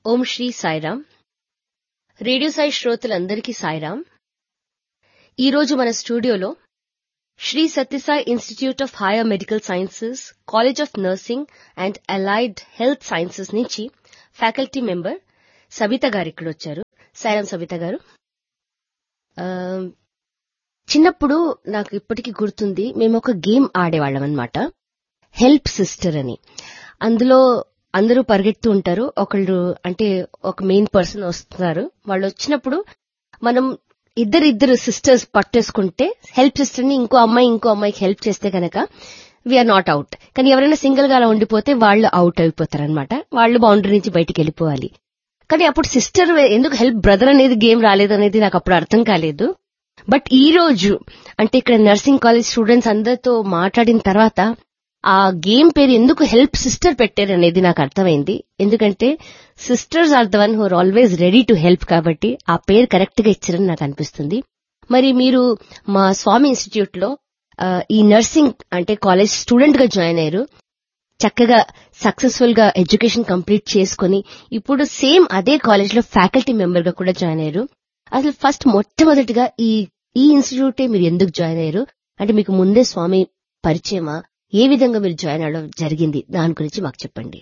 ఓం Shri Sairam radio Sai శ్రోతలందరికీ సాయిరామ్ ఈరోజు మన స్టూడియోలో Shri Sathya Sai institute of higher medical sciences college of nursing and allied health sciences నుంచి ఫ్యాకల్టీ మెంబర్ సవిత గారు ఇక్కడ వచ్చారు సాయిరామ్ సవిత గారు ఆ, చిన్నప్పుడు నాకు ఇప్పటికీ గుర్తుంది మేము ఒక గేమ్ ఆడేవాళ్ళం అనమాట హెల్ప్ సిస్టర్ అని అందులో అందరూ పరిగెడుతూ ఉంటారు ఒకళ్ళు అంటే ఒక మెయిన్ పర్సన్ వస్తున్నారు వాళ్ళు వచ్చినప్పుడు మనం ఇద్దరు ఇద్దరు సిస్టర్స్ పట్టేసుకుంటే హెల్ప్ సిస్టర్ ని ఇంకో అమ్మాయి ఇంకో అమ్మాయికి హెల్ప్ చేస్తే కనుక వీఆర్ నాట్ అవుట్ కానీ ఎవరైనా సింగిల్ గా అలా ఉండిపోతే వాళ్ళు అవుట్ అయిపోతారు అనమాట వాళ్ళు బౌండరీ నుంచి బయటికి వెళ్ళిపోవాలి కానీ అప్పుడు సిస్టర్ ఎందుకు హెల్ప్ బ్రదర్ అనేది గేమ్ రాలేదు అనేది నాకు అప్పుడు అర్థం కాలేదు బట్ ఈ రోజు అంటే ఇక్కడ నర్సింగ్ కాలేజ్ స్టూడెంట్స్ అందరితో మాట్లాడిన తర్వాత ఆ గేమ్ పేరు ఎందుకు హెల్ప్ సిస్టర్ పెట్టారు అనేది నాకు అర్థమైంది ఎందుకంటే sisters are the one who are always ready to help కాబట్టి ఆ పేరు కరెక్ట్ గా ఇచ్చారని నాకు అనిపిస్తుంది మరి మీరు మా స్వామి ఇన్స్టిట్యూట్ లో ఆ, ఈ నర్సింగ్ అంటే కాలేజ్ స్టూడెంట్ గా జాయిన్ అయ్యారు చక్కగా సక్సెస్ఫుల్ గా ఎడ్యుకేషన్ కంప్లీట్ చేసుకుని ఇప్పుడు సేమ్ అదే కాలేజ్ లో ఫ్యాకల్టీ మెంబర్ గా కూడా జాయిన్ అయ్యారు అసలు ఫస్ట్ మొట్టమొదటిగా ఈ ఈ ఇన్స్టిట్యూటే మీరు ఎందుకు జాయిన్ అయ్యారు అంటే మీకు ముందే స్వామి పరిచయమా ఏ విధంగా మీరు జాయిన్ అవడం జరిగింది దాని గురించి మాకు చెప్పండి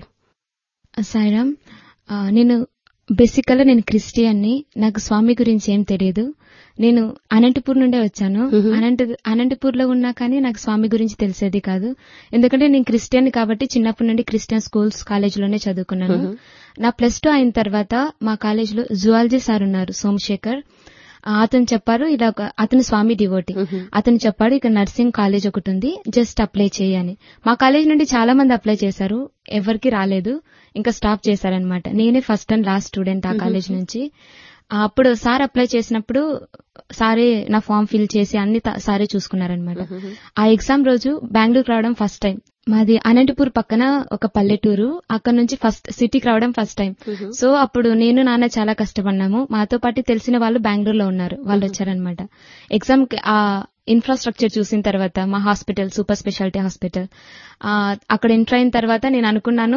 సాయిరామ్ ఆ, నేను బేసికల్గా నేను క్రిస్టియన్ని నాకు స్వామి గురించి ఏం తెలియదు నేను అనంతపూర్ నుండే వచ్చాను మ్మ్. అనంత అనంతపూర్లో ఉన్నా కానీ నాకు స్వామి గురించి తెలిసేది కాదు ఎందుకంటే నేను క్రిస్టియన్ కాబట్టి చిన్నప్పటి నుండి క్రిస్టియన్ స్కూల్స్ కాలేజీలోనే చదువుకున్నాను మ్మ్. నా ప్లస్ టూ అయిన తర్వాత మా కాలేజీలో జువాలజీ సార్ ఉన్నారు సోమశేఖర్ ఆ, అతను చెప్పారు ఇలా ఒక- అతను స్వామి డివోటి మ్మ్. అతను చెప్పాడు ఇక నర్సింగ్ కాలేజ్ ఒకటి ఉంది జస్ట్ అప్లై చేయని మా కాలేజ్ నుండి చాలా మంది అప్లై చేశారు ఎవరికి రాలేదు ఇంకా స్టాప్ చేశారనమాట నేనే ఫస్ట్ అండ్ లాస్ట్ స్టూడెంట్ ఆ కాలేజ్ నుంచి ఆ, అప్పుడు సార్ అప్లై చేసినప్పుడు సారే నా ఫామ్ ఫిల్ చేసి అన్ని తా- సారే చూసుకున్నారనమాట ఆ ఎగ్జామ్ రోజు బెంగళూరు రావడం ఫస్ట్ టైం మాది అనంతపూర్ పక్కన ఒక పల్లెటూరు అక్కడ నుంచి ఫస్ట్ సిటీకి రావడం ఫస్ట్ టైం సో అప్పుడు నేను నాన్న చాలా కష్టపడినాము మాతో పాటు తెలిసిన వాళ్ళు బెంగళూరులో ఉన్నారు వాళ్ళు వచ్చారనమాట ఎగ్జామ్ కి ఆ ఇన్ఫ్రాస్ట్రక్చర్ చూసిన తర్వాత మా హాస్పిటల్ సూపర్ స్పెషాలిటీ హాస్పిటల్ ఆ, అక్కడ ఎంటర్ అయిన తర్వాత నేను అనుకున్నాను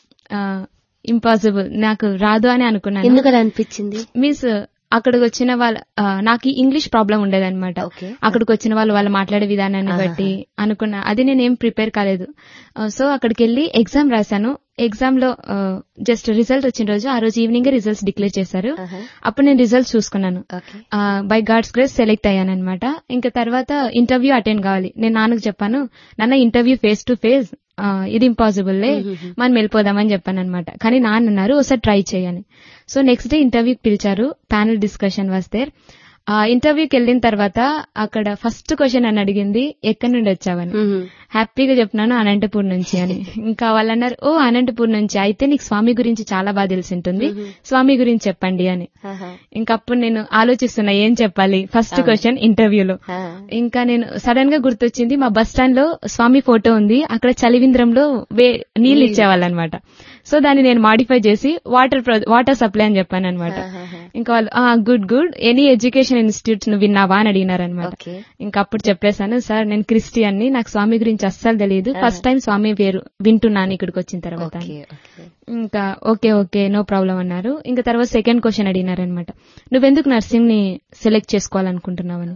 ఇంపాసిబుల్ నాకు రాదు అని అనుకున్నాను ఎందుకని అనిపించింది మీన్స్ అక్కడికి వచ్చిన వాళ్ళ ఆ, నాకు ఇంగ్లీష్ ప్రాబ్లం ఉండేదన్నమాట ఓకే అక్కడికి వచ్చిన వాళ్ళు వాళ్ళు మాట్లాడే విధానాన్ని ఆహాహా. బట్టి అనుకున్నా అది నేను ఏం ప్రిపేర్ కాలేదు ఆ, సో అక్కడికి వెళ్ళి ఎగ్జామ్ రాశాను ఎగ్జామ్ లో జస్ట్ రిజల్ట్ వచ్చిన రోజు ఆ రోజు ఈవినింగ్ రిజల్ట్స్ డిక్లేర్ చేశారు అప్పుడు నేను రిజల్ట్స్ చూసుకున్నాను okay by God's grace select అయ్యాను అనమాట ఇంకా తర్వాత ఇంటర్వ్యూ అటెండ్ కావాలి నేను నాన్నకు చెప్పాను నాన్న ఇంటర్వ్యూ ఫేస్ టు ఫేస్ ఇది ఇంపాసిబుల్ లే మనం వెళ్ళిపోదామని చెప్పాను అనమాట కానీ నాన్న అన్నారు ఒకసారి ట్రై చేయని సో నెక్స్ట్ డే ఇంటర్వ్యూకి పిలిచారు ప్యానల్ డిస్కషన్ వస్తే ఆ ఇంటర్వ్యూకి వెళ్ళిన తర్వాత అక్కడ ఫస్ట్ క్వశ్చన్ అని అడిగింది ఎక్కడి నుండి వచ్చావని హ్యాపీగా చెప్పినాను అనంతపూర్ నుంచి అని ఇంకా వాళ్ళు అన్నారు ఓ అనంతపూర్ నుంచి అయితే నీకు స్వామి గురించి చాలా బాగా తెలిసి ఉంటుంది స్వామి గురించి చెప్పండి అని ఇంకా అప్పుడు నేను ఆలోచిస్తున్నా ఏం చెప్పాలి ఫస్ట్ క్వశ్చన్ ఇంటర్వ్యూలో ఇంకా నేను సడన్ గా గుర్తొచ్చింది మా బస్ స్టాండ్ లో స్వామి ఫోటో ఉంది అక్కడ చలివింద్రంలో వే నీళ్లు ఇచ్చేవాళ్ళనమాట సో దాన్ని నేను మాడిఫై చేసి వాటర్ వాటర్ సప్లై అని చెప్పాను అనమాట ఇంకా వాళ్ళు good good any education institutes నువ్వు విన్నావా అని అడిగినారనమాట ఓకే ఇంకా అప్పుడు చెప్పేశాను సార్ నేను క్రిస్టియన్ ని నాకు స్వామి గురించి అస్సలు తెలియదు ఫస్ట్ టైం స్వామి పేరు వింటున్నాను ఇక్కడికి వచ్చిన తర్వాత అని. ఓకే ఓకే ఇంకా ఓకే ఓకే నో ప్రాబ్లం అన్నారు ఇంకా తర్వాత సెకండ్ క్వశ్చన్ అడిగినారనమాట నువ్వెందుకు నర్సింగ్ ని సెలెక్ట్ చేసుకోవాలనుకుంటున్నావని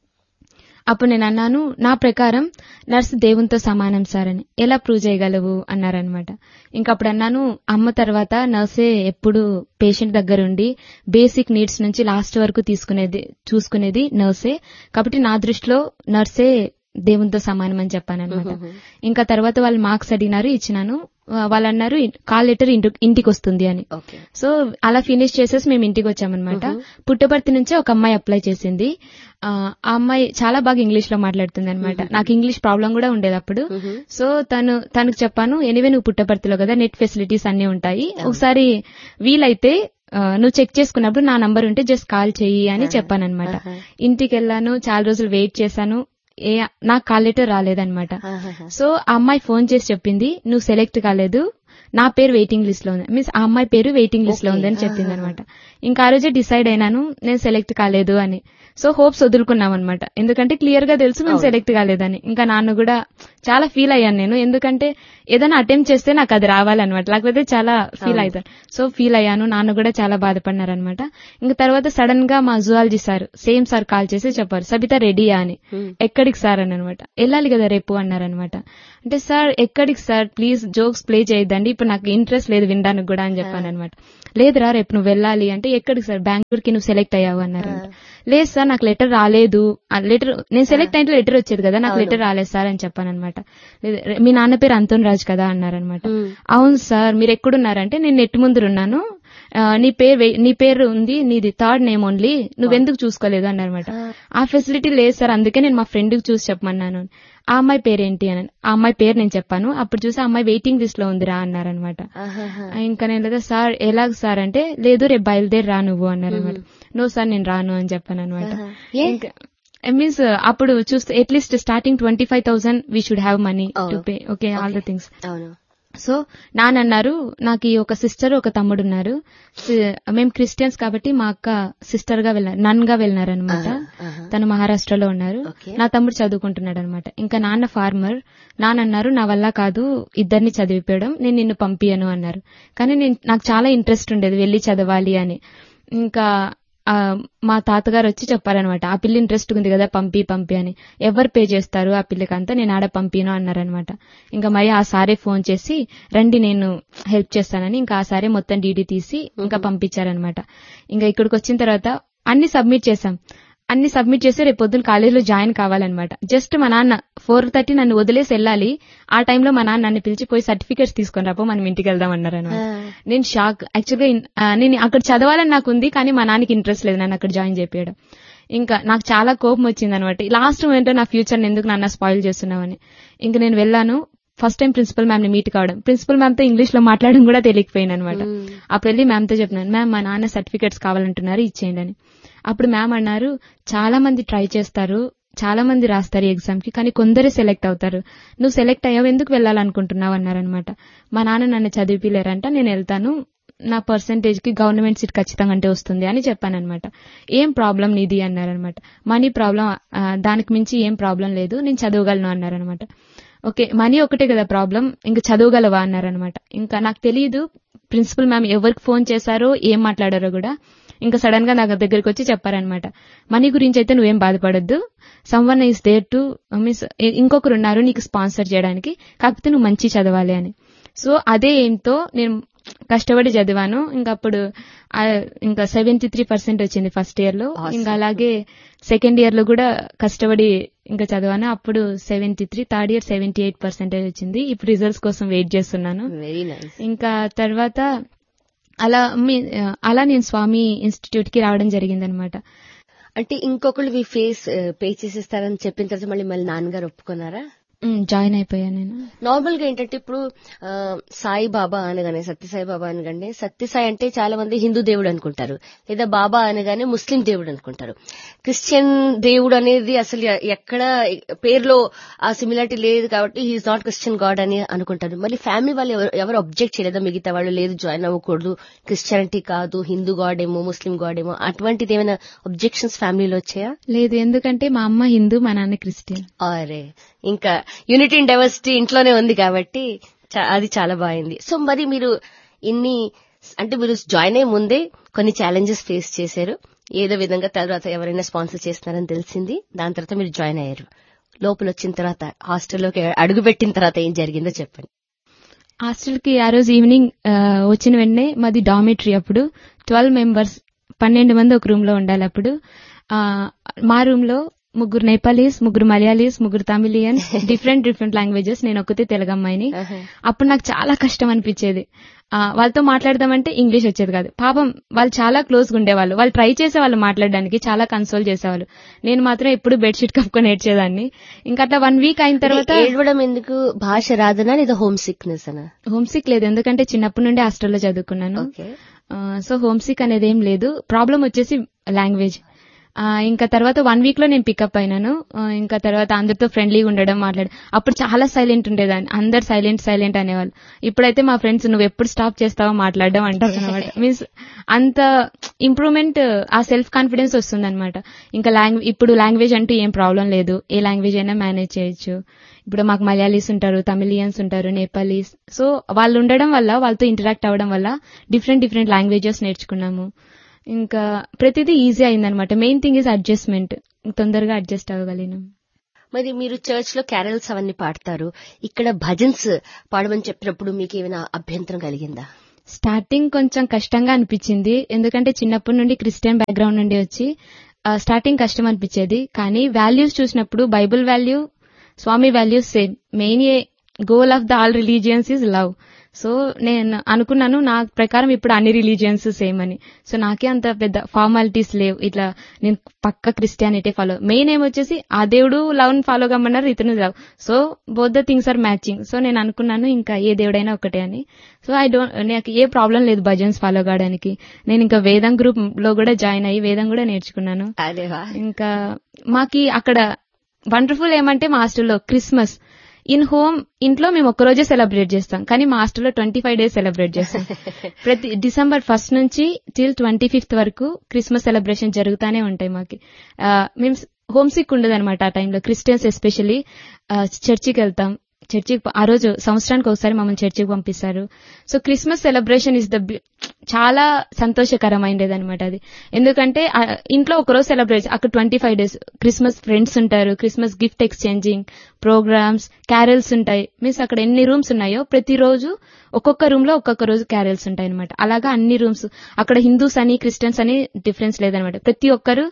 అప్పుడు నేను అన్నాను నా ప్రకారం నర్స్ దేవునితో సమానం సార్ అని ఎలా ప్రూవ్ చేయగలవు అన్నారనమాట ఇంకా అప్పుడు అన్నాను అమ్మ తర్వాత నర్సే ఎప్పుడు పేషెంట్ దగ్గర ఉండి బేసిక్ నీడ్స్ నుంచి లాస్ట్ వరకు తీసుకునేది చూసుకునేది నర్సే కాబట్టి నా దృష్టిలో నర్సే దేవునితో సమానం అని చెప్పాను అనమాట ఇంకా తర్వాత వాళ్ళు మార్క్స్ అడిగినారు ఇచ్చినాను వా- వాళ్ళు అన్నారు కాల్ లెటర్ ఇంటికి వస్తుంది అని ఓకే సో అలా ఫినిష్ చేసేసి మేము ఇంటికి వచ్చామన్నమాట పుట్టపర్తి నుంచే ఒక అమ్మాయి అప్లై చేసింది ఆ ఆ అమ్మాయి చాలా బాగా ఇంగ్లీష్ లో మాట్లాడుతుంది అనమాట నాకు ఇంగ్లీష్ ప్రాబ్లం కూడా ఉండేది అప్పుడు సో తను తనకు చెప్పాను ఎనివే నువ్వు పుట్టపర్తిలో కదా నెట్ ఫెసిలిటీస్ అన్ని ఉంటాయి ఒకసారి వీలైతే ఆ, నువ్వు చెక్ చేసుకున్నప్పుడు నా నంబర్ ఉంటే జస్ట్ కాల్ చెయ్యి అని చెప్పాను అనమాట ఇంటికి వెళ్ళాను చాలా రోజులు వెయిట్ చేశాను ఏ నాకు కాల్ లెటర్ రాలేదన్నమాట సో ఆ అమ్మాయి ఫోన్ చేసి చెప్పింది నువ్వు సెలెక్ట్ కాలేదు నా పేరు వెయిటింగ్ లిస్ట్ లో ఉంది మీన్స్ ఆ అమ్మాయి పేరు వెయిటింగ్ లిస్ట్ లో Okay. ఉంది అని చెప్పింది ఆహా. అనమాట ఇంకా ఆ రోజే డిసైడ్ అయినాను నేను సెలెక్ట్ కాలేదు అని సో హోప్స్ వదులుకున్నాం అనమాట ఎందుకంటే క్లియర్ గా తెలుసు నేను అవును. సెలెక్ట్ కాలేదని ఇంకా నాన్న కూడా చాలా ఫీల్ అయ్యాను నేను ఎందుకంటే ఏదైనా అటెంప్ట్ చేస్తే నాకు అది రావాలన్నమాట లేకపోతే చాలా ఫీల్ అవును. అవుతాను సో ఫీల్ అయ్యాను నాన్న కూడా చాలా బాధపడినారనమాట ఇంకా తర్వాత సడన్ గా మా zoology sir same sir call చేసి చెప్పారు సబిత రెడీయా అని Hmm. ఎక్కడికి సార్ అని అనమాట వెళ్ళాలి కదా రేపు అన్నారనమాట అంటే సార్ ఎక్కడికి సార్ ప్లీజ్ జోక్స్ ప్లే చేయొద్దండి ఇప్పుడు నాకు ఇంట్రెస్ట్ లేదు వినడానికి కూడా అని చెప్పాను అనమాట లేదురా రేపు నువ్వు వెళ్ళాలి అంటే ఎక్కడికి సార్ బెంగళూరుకి నువ్వు సెలెక్ట్ అయ్యావు అన్నారు లేదు సార్ నాకు లెటర్ రాలేదు లెటర్ నేను సెలెక్ట్ అయితే లెటర్ వచ్చేది కదా నాకు అవును. లెటర్ రాలేదు సార్ అని చెప్పాను అనమాట మీ నాన్న పేరు అంతోన్ రాజ్ కదా అన్నారనమాట Hmm. అవును సార్ మీరు ఎక్కడున్నారంటే నేను నెట్ ముందు ఉన్నాను ఆ, నీ పేరు వే- నీ పేరు ఉంది నీది థర్డ్ నేమ్ ఓన్లీ నువ్వెందుకు చూసుకోలేదు అన్నారనమాట ఆ ఫెసిలిటీ లేదు సార్ అందుకే నేను మా ఫ్రెండ్ కి చూసి చెప్పమన్నాను ఆ అమ్మాయి పేరేంటి అని ఆ అమ్మాయి పేరు నేను చెప్పాను అప్పుడు చూసి ఆ అమ్మాయి వెయిటింగ్ లిస్ట్ లో ఉందిరా అన్నారనమాట ఆహాహా. ఇంకా నేను లేదా సార్ ఎలాగ సార్ అంటే లేదు రేపు బయలుదేరి రా నువ్వు అన్నారనమాట నో సార్ నేను రాను అని చెప్పాను అనమాట ఆహా. ఏ? ఇంకా మీన్స్ అప్పుడు చూస్తే at least starting twenty five thousand we should have money to అవును. Pay okay all the Okay. Things అవును సో నానన్నారు నాకు ఈ ఒక సిస్టర్ ఒక తమ్ముడు ఉన్నారు సి- మేము క్రిస్టియన్స్ కాబట్టి మా అక్క సిస్టర్ గా వెళ్ళారు నన్ గా వెళ్ళినారనమాట ఆహా, ఆహా. తను మహారాష్ట్రలో ఉన్నారు Okay. నా తమ్ముడు చదువుకుంటున్నాడు అనమాట ఇంకా నాన్న ఫార్మర్ నాన్న అన్నారు నా వల్ల కాదు ఇద్దరిని చదివిపోయడం నేను నిన్ను పంపియను అన్నారు కానీ నేను నాకు చాలా ఇంట్రెస్ట్ ఉండేది వెళ్ళి చదవాలి అని ఇంకా ఆ, మా తాతగారు వచ్చి చెప్పారనమాట ఆ పిల్ల ఇంట్రెస్ట్ ఉంది కదా పంపి పంపి అని ఎవరు పే చేస్తారు ఆ పిల్లకంతా నేను ఆడ పంపిను అన్నారనమాట ఇంకా మరి ఆ సారే ఫోన్ చేసి రండి నేను హెల్ప్ చేస్తానని ఇంకా ఆ సారే మొత్తం డీడీ తీసి ఇంకా పంపించారనమాట ఇంకా ఇక్కడికి వచ్చిన తర్వాత అన్ని సబ్మిట్ చేశాం అన్ని సబ్మిట్ చేసి రేపు పొద్దున్న కాలేజీలో జాయిన్ కావాలన్నమాట జస్ట్ మా నాన్న ఫోర్ థర్టీ నన్ను వదిలేసి వెళ్ళాలి ఆ టైంలో మా నాన్న నన్ను పిలిచి పోయి సర్టిఫికేట్స్ తీసుకొని రాపో మనం ఇంటికి వెళ్దాం అన్నారు అనమాట నేను షాక్ యాక్చువల్గా ఇన్- ఆ, నేను అక్కడ చదవాలని నాకు ఉంది కానీ మా నాన్నకి ఇంట్రెస్ట్ లేదు నన్ను అక్కడ జాయిన్ చేపించడం ఇంకా నాకు చాలా కోపం వచ్చింది అనమాట లాస్ట్ మూమెంట్ నా ఫ్యూచర్ ఎందుకు నన్ను స్పాయిల్ చేస్తున్నావని ఇంకా నేను వెళ్ళాను ఫస్ట్ టైం ప్రిన్సిపల్ మ్యామ్ ని మీట్ కావడం ప్రిన్సిపల్ మ్యామ్ తో ఇంగ్లీష్ లో మాట్లాడడం కూడా తెలియకపోయింది అనమాట అప్పుడు వెళ్ళి మ్యామ్ తో చెప్పినాను మ్యామ్ మా నాన్న సర్టిఫికేట్స్ కావాలంటున్నారు ఇచ్చేయండి అని అప్పుడు మ్యామ్ అన్నారు చాలా మంది ట్రై చేస్తారు చాలా మంది రాస్తారు ఎగ్జామ్ కి కానీ కొందరే సెలెక్ట్ అవుతారు నువ్వు సెలెక్ట్ అయ్యావు ఎందుకు వెళ్ళాలనుకుంటున్నావు అన్నారనమాట మా నాన్న నన్ను చదివిపిలేరంట నేను వెళ్తాను నా పర్సంటేజ్ కి గవర్నమెంట్ సీట్ ఖచ్చితంగా అంటే వస్తుంది అని చెప్పానన్నమాట ఏం ప్రాబ్లం నీది అన్నారనమాట మనీ ప్రాబ్లం దానికి మించి ఏం ప్రాబ్లం లేదు నేను చదవగలను అన్నారనమాట ఓకే మనీ ఒకటే కదా ప్రాబ్లం ఇంకా చదవగలవా అన్నారనమాట ఇంకా నాకు తెలియదు ప్రిన్సిపల్ మ్యామ్ ఎవరికి ఫోన్ చేశారో ఏం మాట్లాడారో కూడా ఇంకా సడన్ గా నా దగ్గరికి వచ్చి చెప్పారనమాట మనీ గురించి అయితే నువ్వేం బాధపడొద్దు someone is there to means ఇంకొకరు ఉన్నారు నీకు స్పాన్సర్ చేయడానికి కాకపోతే నువ్వు మంచి చదవాలి అని సో అదే ఏంతో నేను కష్టపడి చదివాను ఇంకా అప్పుడు ఆ, ఇంకా సెవెంటీ త్రీ పర్సెంట్ వచ్చింది ఫస్ట్ ఇయర్ లో Awesome. ఇంకా అలాగే సెకండ్ ఇయర్ లో కూడా కష్టపడి ఇంకా చదివాను అప్పుడు seventy three third year seventy eight percentage వచ్చింది ఇప్పుడు రిజల్ట్స్ కోసం వెయిట్ చేస్తున్నాను వెరీ నైస్ ఇంకా తర్వాత అలా మీ అలా నేను స్వామి ఇన్స్టిట్యూట్ కి రావడం జరిగిందనమాట అంటే ఇంకొకళ్ళు ఫేస్ పే చేసేస్తారని చెప్పిన తర్వాత మళ్ళీ మళ్ళీ నాన్నగారు ఒప్పుకున్నారా జాయిన్ అయిపోయాను నేను నార్మల్ గా ఏంటంటే ఇప్పుడు ఆ, సాయి బాబా అనగానే సత్యసాయి బాబా అనగానే సత్యసాయి అంటే చాలా మంది హిందూ దేవుడు అనుకుంటారు లేదా బాబా అనగానే ముస్లిం దేవుడు అనుకుంటారు క్రిస్టియన్ దేవుడు అనేది అసలు ఎ- ఎక్కడ పేరులో ఆ సిమిలారిటీ లేదు కాబట్టి హీఈస్ నాట్ క్రిస్టియన్ గాడ్ అని అనుకుంటారు మళ్ళీ ఫ్యామిలీ వాళ్ళు ఎవరు- ఎవరు అబ్జెక్ట్ చేయలేదా మిగతా వాళ్ళు లేదు జాయిన్ అవ్వకూడదు క్రిస్టియానిటీ కాదు హిందూ గాడ్ ఏమో ముస్లిం గాడ్ ఏమో అటువంటిది ఏమైనా అబ్జెక్షన్స్ ఫ్యామిలీలో వచ్చాయా లేదు ఎందుకంటే మా అమ్మ హిందూ మా నాన్న క్రిస్టియన్ అరే ఇంకా యూనిటీ ఇన్ డైవర్సిటీ ఇంట్లోనే ఉంది కాబట్టి చా- అది చాలా బాగుంది సో మరి మీరు ఇన్ని అంటే మీరు జాయిన్ అయ్యే ముందే కొన్ని ఛాలెంజెస్ ఫేస్ చేశారు ఏదో విధంగా తర్వాత ఎవరైనా స్పాన్సర్ చేస్తున్నారని తెలిసింది దాని తర్వాత మీరు జాయిన్ అయ్యారు లోపల వచ్చిన తర్వాత హాస్టల్లోకి అడుగు పెట్టిన తర్వాత ఏం జరిగిందో చెప్పండి హాస్టల్ కి ఆ రోజు ఈవినింగ్ ఆ, వచ్చిన వెంటనే మాది డామిటరీ అప్పుడు ట్వెల్వ్ మెంబర్స్ పన్నెండు మంది ఒక రూమ్ లో ఉండాలి అప్పుడు ఆ, మా రూమ్ లో ముగ్గురు నేపాలీస్ ముగ్గురు మలయాళీస్ ముగ్గురు తమిళియన్స్ డిఫరెంట్ డిఫరెంట్ లాంగ్వేజెస్ నేను ఒక్కతే తెలుగు అమ్మాయిని అప్పుడు నాకు చాలా కష్టం అనిపించేది ఆ, వాళ్ళతో మాట్లాడదామంటే ఇంగ్లీష్ వచ్చేది కాదు పాపం వాళ్ళు చాలా క్లోజ్ గా ఉండేవాళ్ళు వాళ్ళు ట్రై చేసేవాళ్ళు మాట్లాడడానికి చాలా కన్సోల్ చేసేవాళ్ళు నేను మాత్రం ఎప్పుడు బెడ్షీట్ కప్పుకొని ఏడ్చేదాన్ని ఇంకా అట్లా వన్ వీక్ అయిన తర్వాత అంటే ఏడవడం ఎందుకు భాష రాదనా లేదా హోమ్ సిక్నెస్ అనా హోమ్ సిక్ లేదు ఎందుకంటే చిన్నప్పటి నుండి హాస్టల్లో చదువుకున్నాను ఓకే ఆ, సో హోమ్ సిక్ అనేది ఏం లేదు ప్రాబ్లం వచ్చేసి లాంగ్వేజ్ ఆ, ఇంకా తర్వాత వన్ వీక్ లో నేను పికప్ అయినాను ఆ, ఇంకా తర్వాత అందరితో ఫ్రెండ్లీగా ఉండడం మాట్లాడ అప్పుడు చాలా సైలెంట్ ఉండేదాన్ని అందరు సైలెంట్ సైలెంట్ అనేవాళ్ళు ఇప్పుడైతే మా ఫ్రెండ్స్ నువ్వు ఎప్పుడు స్టాప్ చేస్తావో మాట్లాడడం అంటారు అనమాట మీన్స్ అంత ఇంప్రూవ్మెంట్ ఆ సెల్ఫ్ కాన్ఫిడెన్స్ వస్తుంది అనమాట ఇంకా లాంగ్వేజ్ ఇప్పుడు లాంగ్వేజ్ అంటూ ఏం ప్రాబ్లం లేదు ఏ లాంగ్వేజ్ అయినా మేనేజ్ చేయొచ్చు ఇప్పుడు మాకు మలయాళీస్ ఉంటారు తమిళియన్స్ ఉంటారు నేపాలీస్ సో వాళ్ళు ఉండడం వల్ల వాళ్ళతో ఇంటరాక్ట్ అవ్వడం వల్ల డిఫరెంట్ డిఫరెంట్ లాంగ్వేజెస్ నేర్చుకున్నాము ఇంకా ప్రతిదీ ఈజీ అయిందనమాట మెయిన్ థింగ్ ఇస్ అడ్జస్ట్మెంట్ తొందరగా అడ్జస్ట్ అవ్వగలిగినాం మరి మీరు చర్చ్ లో క్యారల్స్ అవన్నీ పాడతారు ఇక్కడ భజన్స్ పాడమని చెప్పినప్పుడు మీకు ఏమైనా అభ్యంతరం కలిగిందా స్టార్టింగ్ కొంచెం కష్టంగా అనిపించింది ఎందుకంటే చిన్నప్పటి నుండి క్రిస్టియన్ బ్యాక్గ్రౌండ్ నుండి వచ్చి ఆ, స్టార్టింగ్ కష్టం అనిపించేది కానీ వాల్యూస్ చూసినప్పుడు Bible value Swami values same main a goal of the all religions is love so నేను అనుకున్నాను నా ప్రకారం ఇప్పుడు అన్ని రిలీజియన్స్ సేమ్ అని సో నాకే అంత పెద్ద ఫార్మాలిటీస్ లేవు ఇట్లా నేను పక్క క్రిస్టియానిటీ ఫాలో మెయిన్ ఏమొచ్చేసి ఆ దేవుడు లవ్ ఫాలో కమ్మన్నారు ఇతను love so both the things are matching so నేను అనుకున్నాను ఇంకా ఏ దేవుడైనా ఒకటే అని సో ఐ డోంట్ నాకు ఏ ప్రాబ్లం లేదు భజన్స్ ఫాలో కావడానికి నేను ఇంకా వేదం గ్రూప్ లో కూడా జాయిన్ అయ్యి వేదం కూడా నేర్చుకున్నాను అదేవా ఇంకా మాకి అక్కడ వండర్ఫుల్ ఏమంటే మా హాస్టల్లో క్రిస్మస్ ఇన్ హోమ్ ఇంట్లో మేము ఒక్క రోజే సెలబ్రేట్ చేస్తాం కానీ మా హాస్టల్లో ట్వంటీ ఫైవ్ డేస్ సెలబ్రేట్ చేస్తాం ప్రతి డిసెంబర్ ఫస్ట్ నుంచి టిల్ ట్వంటీ ఫిఫ్త్ వరకు క్రిస్మస్ సెలబ్రేషన్ జరుగుతానే ఉంటాయి మాకి ఆ, మేము హోమ్ సిక్ ఉండదు అనమాట ఆ టైంలో క్రిస్టియన్స్ ఎస్పెషల్లీ చర్చికి వెళ్తాం చర్చికి ప- ఆ రోజు సంవత్సరానికి ఒకసారి మమ్మల్ని చర్చికి పంపిస్తారు so Christmas celebration is the చాలా సంతోషకరమైనది అనమాట అది ఎందుకంటే ఆ, ఇంట్లో ఒక రోజు సెలబ్రేట్ అక్కడ twenty five days Christmas friends ఉంటారు Christmas gift exchanging programmes carols ఉంటాయి మీన్స్ అక్కడ ఎన్ని రూమ్స్ ఉన్నాయో ప్రతి రోజు ఒక్కొక్క రూమ్ లో ఒక్కొక్క రోజు క్యారల్స్ ఉంటాయి అనమాట అలాగా అన్ని రూమ్స్ అక్కడ హిందూస్ అని క్రిస్టియన్స్ అని డిఫరెన్స్ లేదనమాట ప్రతి ఒక్కరు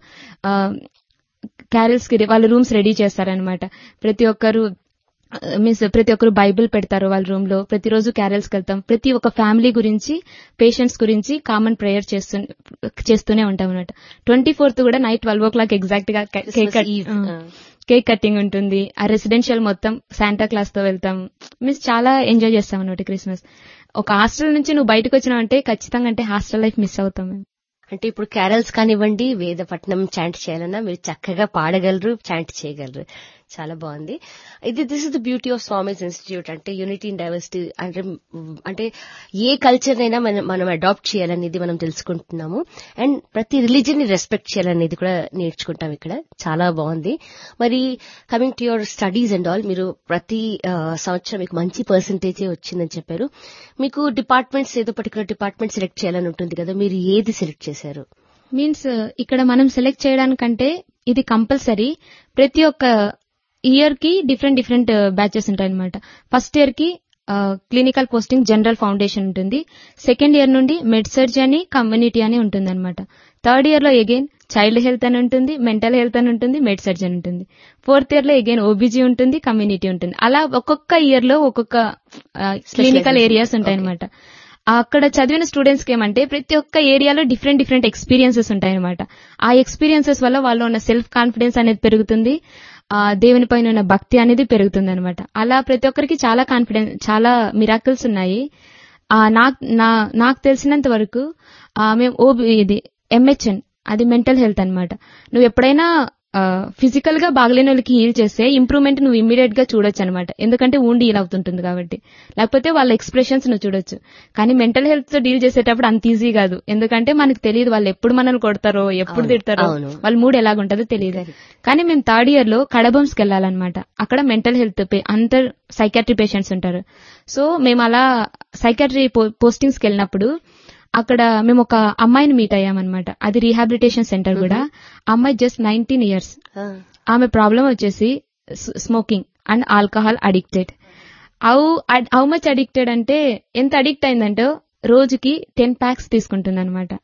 క్యారల్స్ కి వాళ్ళ రూమ్స్ రెడీ చేస్తారనమాట ప్రతి ఒక్కరు మీన్స్ ప్రతి ఒక్కరు బైబిల్ పెడతారు వాళ్ళ రూమ్ లో ప్రతిరోజు క్యారల్స్ కి వెళ్తాం ప్రతి ఒక్క ఫ్యామిలీ గురించి పేషెంట్స్ గురించి కామన్ ప్రేయర్ చేస్తూ చేస్తూనే ఉంటాం అనమాట ట్వంటీ ఫోర్త్ కూడా night twelve o'clock exact గా కేక్ Christmas Eve. ఆ. కేక్ కటింగ్ ఉంటుంది ఆ రెసిడెన్షియల్ మొత్తం శాంటా క్లాస్ తో వెళ్తాం మీన్స్ చాలా ఎంజాయ్ చేస్తాం అనమాట క్రిస్మస్ ఒక హాస్టల్ నుంచి నువ్వు బయటకు వచ్చినావు అంటే ఖచ్చితంగా అంటే హాస్టల్ లైఫ్ మిస్ అవుతాం మేము అంటే ఇప్పుడు క్యారల్స్ కానివ్వండి వేదపట్నం చాంట్ చేయాలన్నా మీరు చక్కగా పాడగలరు చాంట్ చేయగలరు చాలా బాగుంది ఇది this is the beauty of Swami's institute అంటే యూనిటీ ఇన్ డైవర్సిటీ అంటే మ్, అంటే ఏ కల్చర్ అయినా మనం మనం అడాప్ట్ చేయాలనేది మనం తెలుసుకుంటున్నాము అండ్ ప్రతి రిలీజన్ ని రెస్పెక్ట్ చేయాలనేది కూడా నేర్చుకుంటాం ఇక్కడ చాలా బాగుంది మరి coming to your studies and all మీరు ప్రతి ఆ, సంవత్సరం మీకు మంచి పర్సంటేజే వచ్చిందని చెప్పారు మీకు డిపార్ట్మెంట్స్ ఏదో పర్టికులర్ డిపార్ట్మెంట్ సెలెక్ట్ చేయాలని ఉంటుంది కదా మీరు ఏది సెలెక్ట్ చేశారు మీన్స్ ఇక్కడ మనం సెలెక్ట్ చేయడానికంటే ఇది కంపల్సరీ ప్రతి ఒక్క ఇయర్ కి డిఫరెంట్ డిఫరెంట్ బ్యాచెస్ ఉంటాయి అనమాట ఫస్ట్ ఇయర్ కి క్లినికల్ పోస్టింగ్ జనరల్ ఫౌండేషన్ ఉంటుంది సెకండ్ ఇయర్ నుండి మెడ్ సర్జ్ అని కమ్యూనిటీ అని ఉంటుంది అనమాట థర్డ్ ఇయర్ లో ఎగైన్ చైల్డ్ హెల్త్ అని ఉంటుంది మెంటల్ హెల్త్ అని ఉంటుంది మెడ్ సర్జ్ అని ఉంటుంది ఫోర్త్ ఇయర్ లో ఎగైన్ ఓబీజీ ఉంటుంది కమ్యూనిటీ ఉంటుంది అలా ఒక్కొక్క ఇయర్ లో ఒక్కొక్క క్లినికల్ ఏరియాస్ ఉంటాయి అనమాట అక్కడ చదివిన స్టూడెంట్స్ కి ఏమంటే ప్రతి ఒక్క ఏరియాలో డిఫరెంట్ డిఫరెంట్ ఎక్స్పీరియన్సెస్ ఉంటాయి అనమాట ఆ ఎక్స్పీరియన్సెస్ వల్ల వాళ్ళు ఉన్న సెల్ఫ్ కాన్ఫిడెన్స్ అనేది పెరుగుతుంది ఆ దేవుని పైన ఉన్న భక్తి అనేది పెరుగుతుంది అనమాట అలా ప్రతి ఒక్కరికి చాలా కాన్ఫిడెన్స్ చాలా మిరాకిల్స్ ఉన్నాయి ఆ నాకు నా నాకు తెలిసినంత వరకు ఆ, మేము ఓబి ఇది ఎంహెచ్ఎన్ అది మెంటల్ హెల్త్ అన్నమాట నువ్వు ఎప్పుడైనా ఫిజికల్ గా బాగలేని వాళ్ళకి హీల్ చేస్తే ఇంప్రూవ్మెంట్ నువ్వు ఇమ్మీడియట్ గా చూడొచ్చు అనమాట ఎందుకంటే ఊండి హీల్ అవుతుంటుంది కాబట్టి లేకపోతే వాళ్ళ ఎక్స్ప్రెషన్స్ నువ్వు చూడొచ్చు కానీ మెంటల్ హెల్త్ తో డీల్ చేసేటప్పుడు అంత ఈజీ కాదు ఎందుకంటే మనకు తెలియదు వాళ్ళు ఎప్పుడు మనల్ని కొడతారో ఎప్పుడు అవును, తిడతారో అవును. వాళ్ళ మూడ్ ఎలాగుంటుందో తెలియదు కానీ మేము థర్డ్ ఇయర్ లో కడబంస్కి వెళ్ళాలన్నమాట అక్కడ మెంటల్ హెల్త్ అంతర్ సైకాట్రీ పేషెంట్స్ ఉంటారు సో మేము అలా సైకాట్రీ పోస్టింగ్స్ కి వెళ్ళినప్పుడు అక్కడ మేము ఒక అమ్మాయిని మీట్ అయ్యామన్నమాట అది రీహాబిలిటేషన్ సెంటర్ కూడా ఆ అమ్మాయి జస్ట్ నైన్టీన్ ఇయర్స్ ఆమె ప్రాబ్లం వచ్చేసి smoking and alcohol addicted how how much addicted అంటే ఎంత అడిక్ట్ అయిందంటే రోజుకి టెన్ ప్యాక్స్ తీసుకుంటుంది అనమాట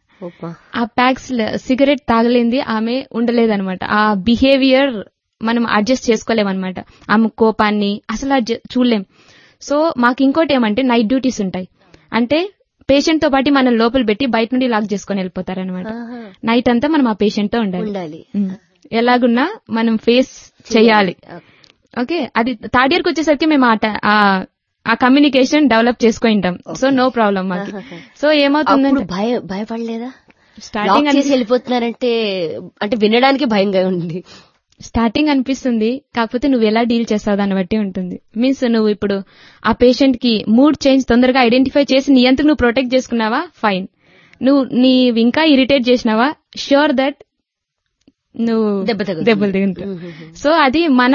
ఆ ప్యాక్స్ సిగరెట్ తాగలేంది ఆమె ఉండలేదన్నమాట ఆ బిహేవియర్ మనం అడ్జస్ట్ చేసుకోలేమన్నమాట ఆమె కోపాన్ని అసలు adjust- చూడలేం సో మాకు ఇంకోటి ఏమంటే నైట్ డ్యూటీస్ ఉంటాయి అంటే పేషెంట్ తో పాటు మనం లోపల పెట్టి బయట నుండి లాక్ చేసుకొని వెళ్ళిపోతారనమాట నైట్ అంతా మనం ఆ పేషెంట్ తో ఉండాలి ఉండాలి ఉమ్. ఎలాగున్నా మనం ఫేస్ చేయాలి ఓకే అది థర్డ్ ఇయర్ కి వచ్చేసరికి మేము ఆ ట- ఆ- ఆ కమ్యూనికేషన్ డెవలప్ చేసుకుంటాం సో నో ప్రాబ్లం మాకు సో అప్పుడు ఏమవుతుందంటే భయ భయపడలేదా స్టార్టింగ్ లాక్ చేసి వెళ్ళిపోతున్నారంటే అంటే వినడానికి భయంగా ఉంది స్టార్టింగ్ అనిపిస్తుంది కాకపోతే నువ్వు ఎలా డీల్ చేస్తావు దాన్ని బట్టి ఉంటుంది మీన్స్ నువ్వు ఇప్పుడు ఆ పేషెంట్ కి మూడ్ చేంజ్ తొందరగా ఐడెంటిఫై చేసి నీ అంతకు నువ్వు ప్రొటెక్ట్ చేసుకున్నావా ఫైన్ నువ్వు నీ ఇంకా ఇరిటేట్ చేసినావా ష్యూర్ దట్ నువ్వు దెబ్బ తగులుతుంది. దెబ్బలు తింటావు సో అది మన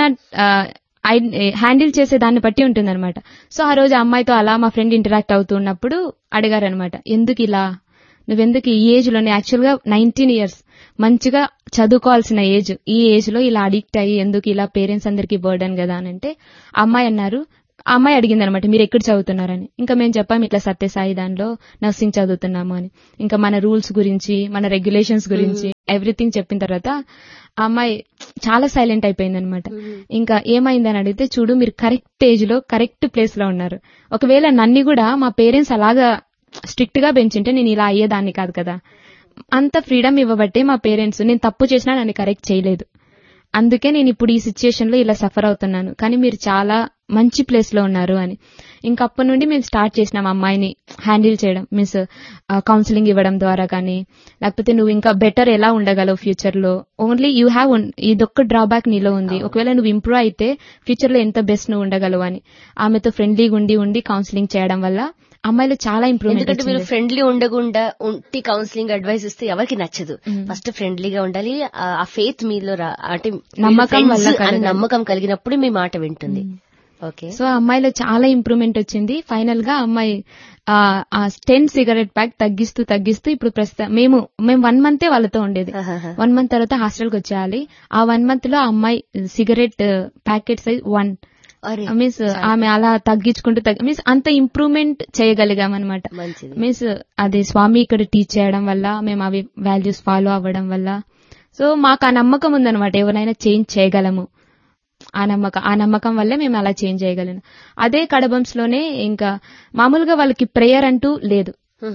హ్యాండిల్ చేసే దాన్ని బట్టి ఉంటుంది అనమాట సో ఆ రోజు ఆ అమ్మాయితో అలా మా ఫ్రెండ్ ఇంటరాక్ట్ అవుతున్నప్పుడు అడిగారు అనమాట ఎందుకు ఇలా నువ్వెందుకు ఈ ఏజ్ లోనే యాక్చువల్ గా నైన్టీన్ ఇయర్స్ మంచిగా చదువుకోవాల్సిన ఏజ్ ఈ ఏజ్ లో ఇలా అడిక్ట్ అయ్యి ఎందుకు ఇలా పేరెంట్స్ అందరికి బర్డన్ కదా అని అంటే ఆ అమ్మాయి అన్నారు ఆ అమ్మాయి అడిగింది అనమాట మీరు ఎక్కడ చదువుతున్నారని ఇంకా మేము చెప్పాం ఇట్లా సత్యసాయి దానిలో నర్సింగ్ చదువుతున్నాము అని ఇంకా మన రూల్స్ గురించి మన రెగ్యులేషన్స్ గురించి ఎవ్రీథింగ్ చెప్పిన తర్వాత ఆ అమ్మాయి చాలా సైలెంట్ అయిపోయింది అనమాట ఇంకా ఏమైందని అడిగితే చూడు మీరు కరెక్ట్ ఏజ్ లో కరెక్ట్ ప్లేస్ లో ఉన్నారు ఒకవేళ నన్ను కూడా మా పేరెంట్స్ అలాగా స్ట్రిక్ట్ గా పెంచుంటే నేను ఇలా అయ్యేదాన్ని కాదు కదా అంత ఫ్రీడమ్ ఇవ్వబట్టే మా పేరెంట్స్ నేను తప్పు చేసినా నన్ను కరెక్ట్ చేయలేదు అందుకే నేను ఇప్పుడు ఈ సిచ్యుయేషన్ లో ఇలా సఫర్ అవుతున్నాను కానీ మీరు చాలా మంచి ప్లేస్ లో ఉన్నారు అని ఇంకా అప్పటి నుండి మేము స్టార్ట్ చేసినాం అమ్మాయిని హ్యాండిల్ చేయడం మీన్స్ కౌన్సిలింగ్ ఇవ్వడం ద్వారా కానీ లేకపోతే నువ్వు ఇంకా బెటర్ ఎలా ఉండగలవు ఫ్యూచర్ లో ఓన్లీ యూ హ్యావ్ ఇదొక్క డ్రాబ్యాక్ నీలో ఉంది ఒకవేళ నువ్వు ఇంప్రూవ్ అయితే ఫ్యూచర్ లో ఎంత బెస్ట్ నువ్వు ఉండగలవు అని ఆమెతో ఫ్రెండ్లీగా ఉండి ఉండి కౌన్సిలింగ్ చేయడం వల్ల అమ్మాయిలో చాలా ఇంప్రూవ్మెంట్ ఎందుకంటే మీరు ఫ్రెండ్లీ ఉండకుండా ఉంటి కౌన్సిలింగ్ అడ్వైస్ ఇస్తే ఎవరికి నచ్చదు ఫస్ట్ ఫ్రెండ్లీగా ఉండాలి ఆ ఆ ఫేత్ మీలో రా- అంటే మీరు నమ్మకం friends వల్ల అని కలగాలి. నమ్మకం కలిగినప్పుడు మీ మాట వింటుంది ఓకే సో ఆ అమ్మాయిలో చాలా ఇంప్రూవ్మెంట్ వచ్చింది ఫైనల్ గా ఆ అమ్మాయి ఆ టెన్ సిగరెట్ ప్యాక్ తగ్గిస్తూ తగ్గిస్తూ ఇప్పుడు ప్రస్తుతం మేము మేము వన్ మంతే వాళ్ళతో ఉండేది వన్ మంత్ తర్వాత హాస్టల్ కి వచ్చేయాలి ఆ వన్ మంత్ లో ఆ అమ్మాయి సిగరెట్ ప్యాకెట్ సైజ్ వన్ అరే మీన్స్ ఆమె అలా తగ్గించుకుంటూ మీన్స్ అంత ఇంప్రూవ్మెంట్ చేయగలిగాం అనమాట మంచిది మీన్స్ అది స్వామి ఇక్కడ టీచ్ చేయడం వల్ల మేము అవి వాల్యూస్ ఫాలో అవ్వడం వల్ల సో మాకు ఆ నమ్మకం ఉందన్నమాట ఎవరైనా చేంజ్ చేయగలము ఆ నమ్మకం ఆ నమ్మకం వల్లే మేము అలా చేంజ్ చేయగలను అదే కడబంస్ లోనే ఇంకా మామూలుగా వాళ్ళకి ప్రేయర్ అంటూ లేదు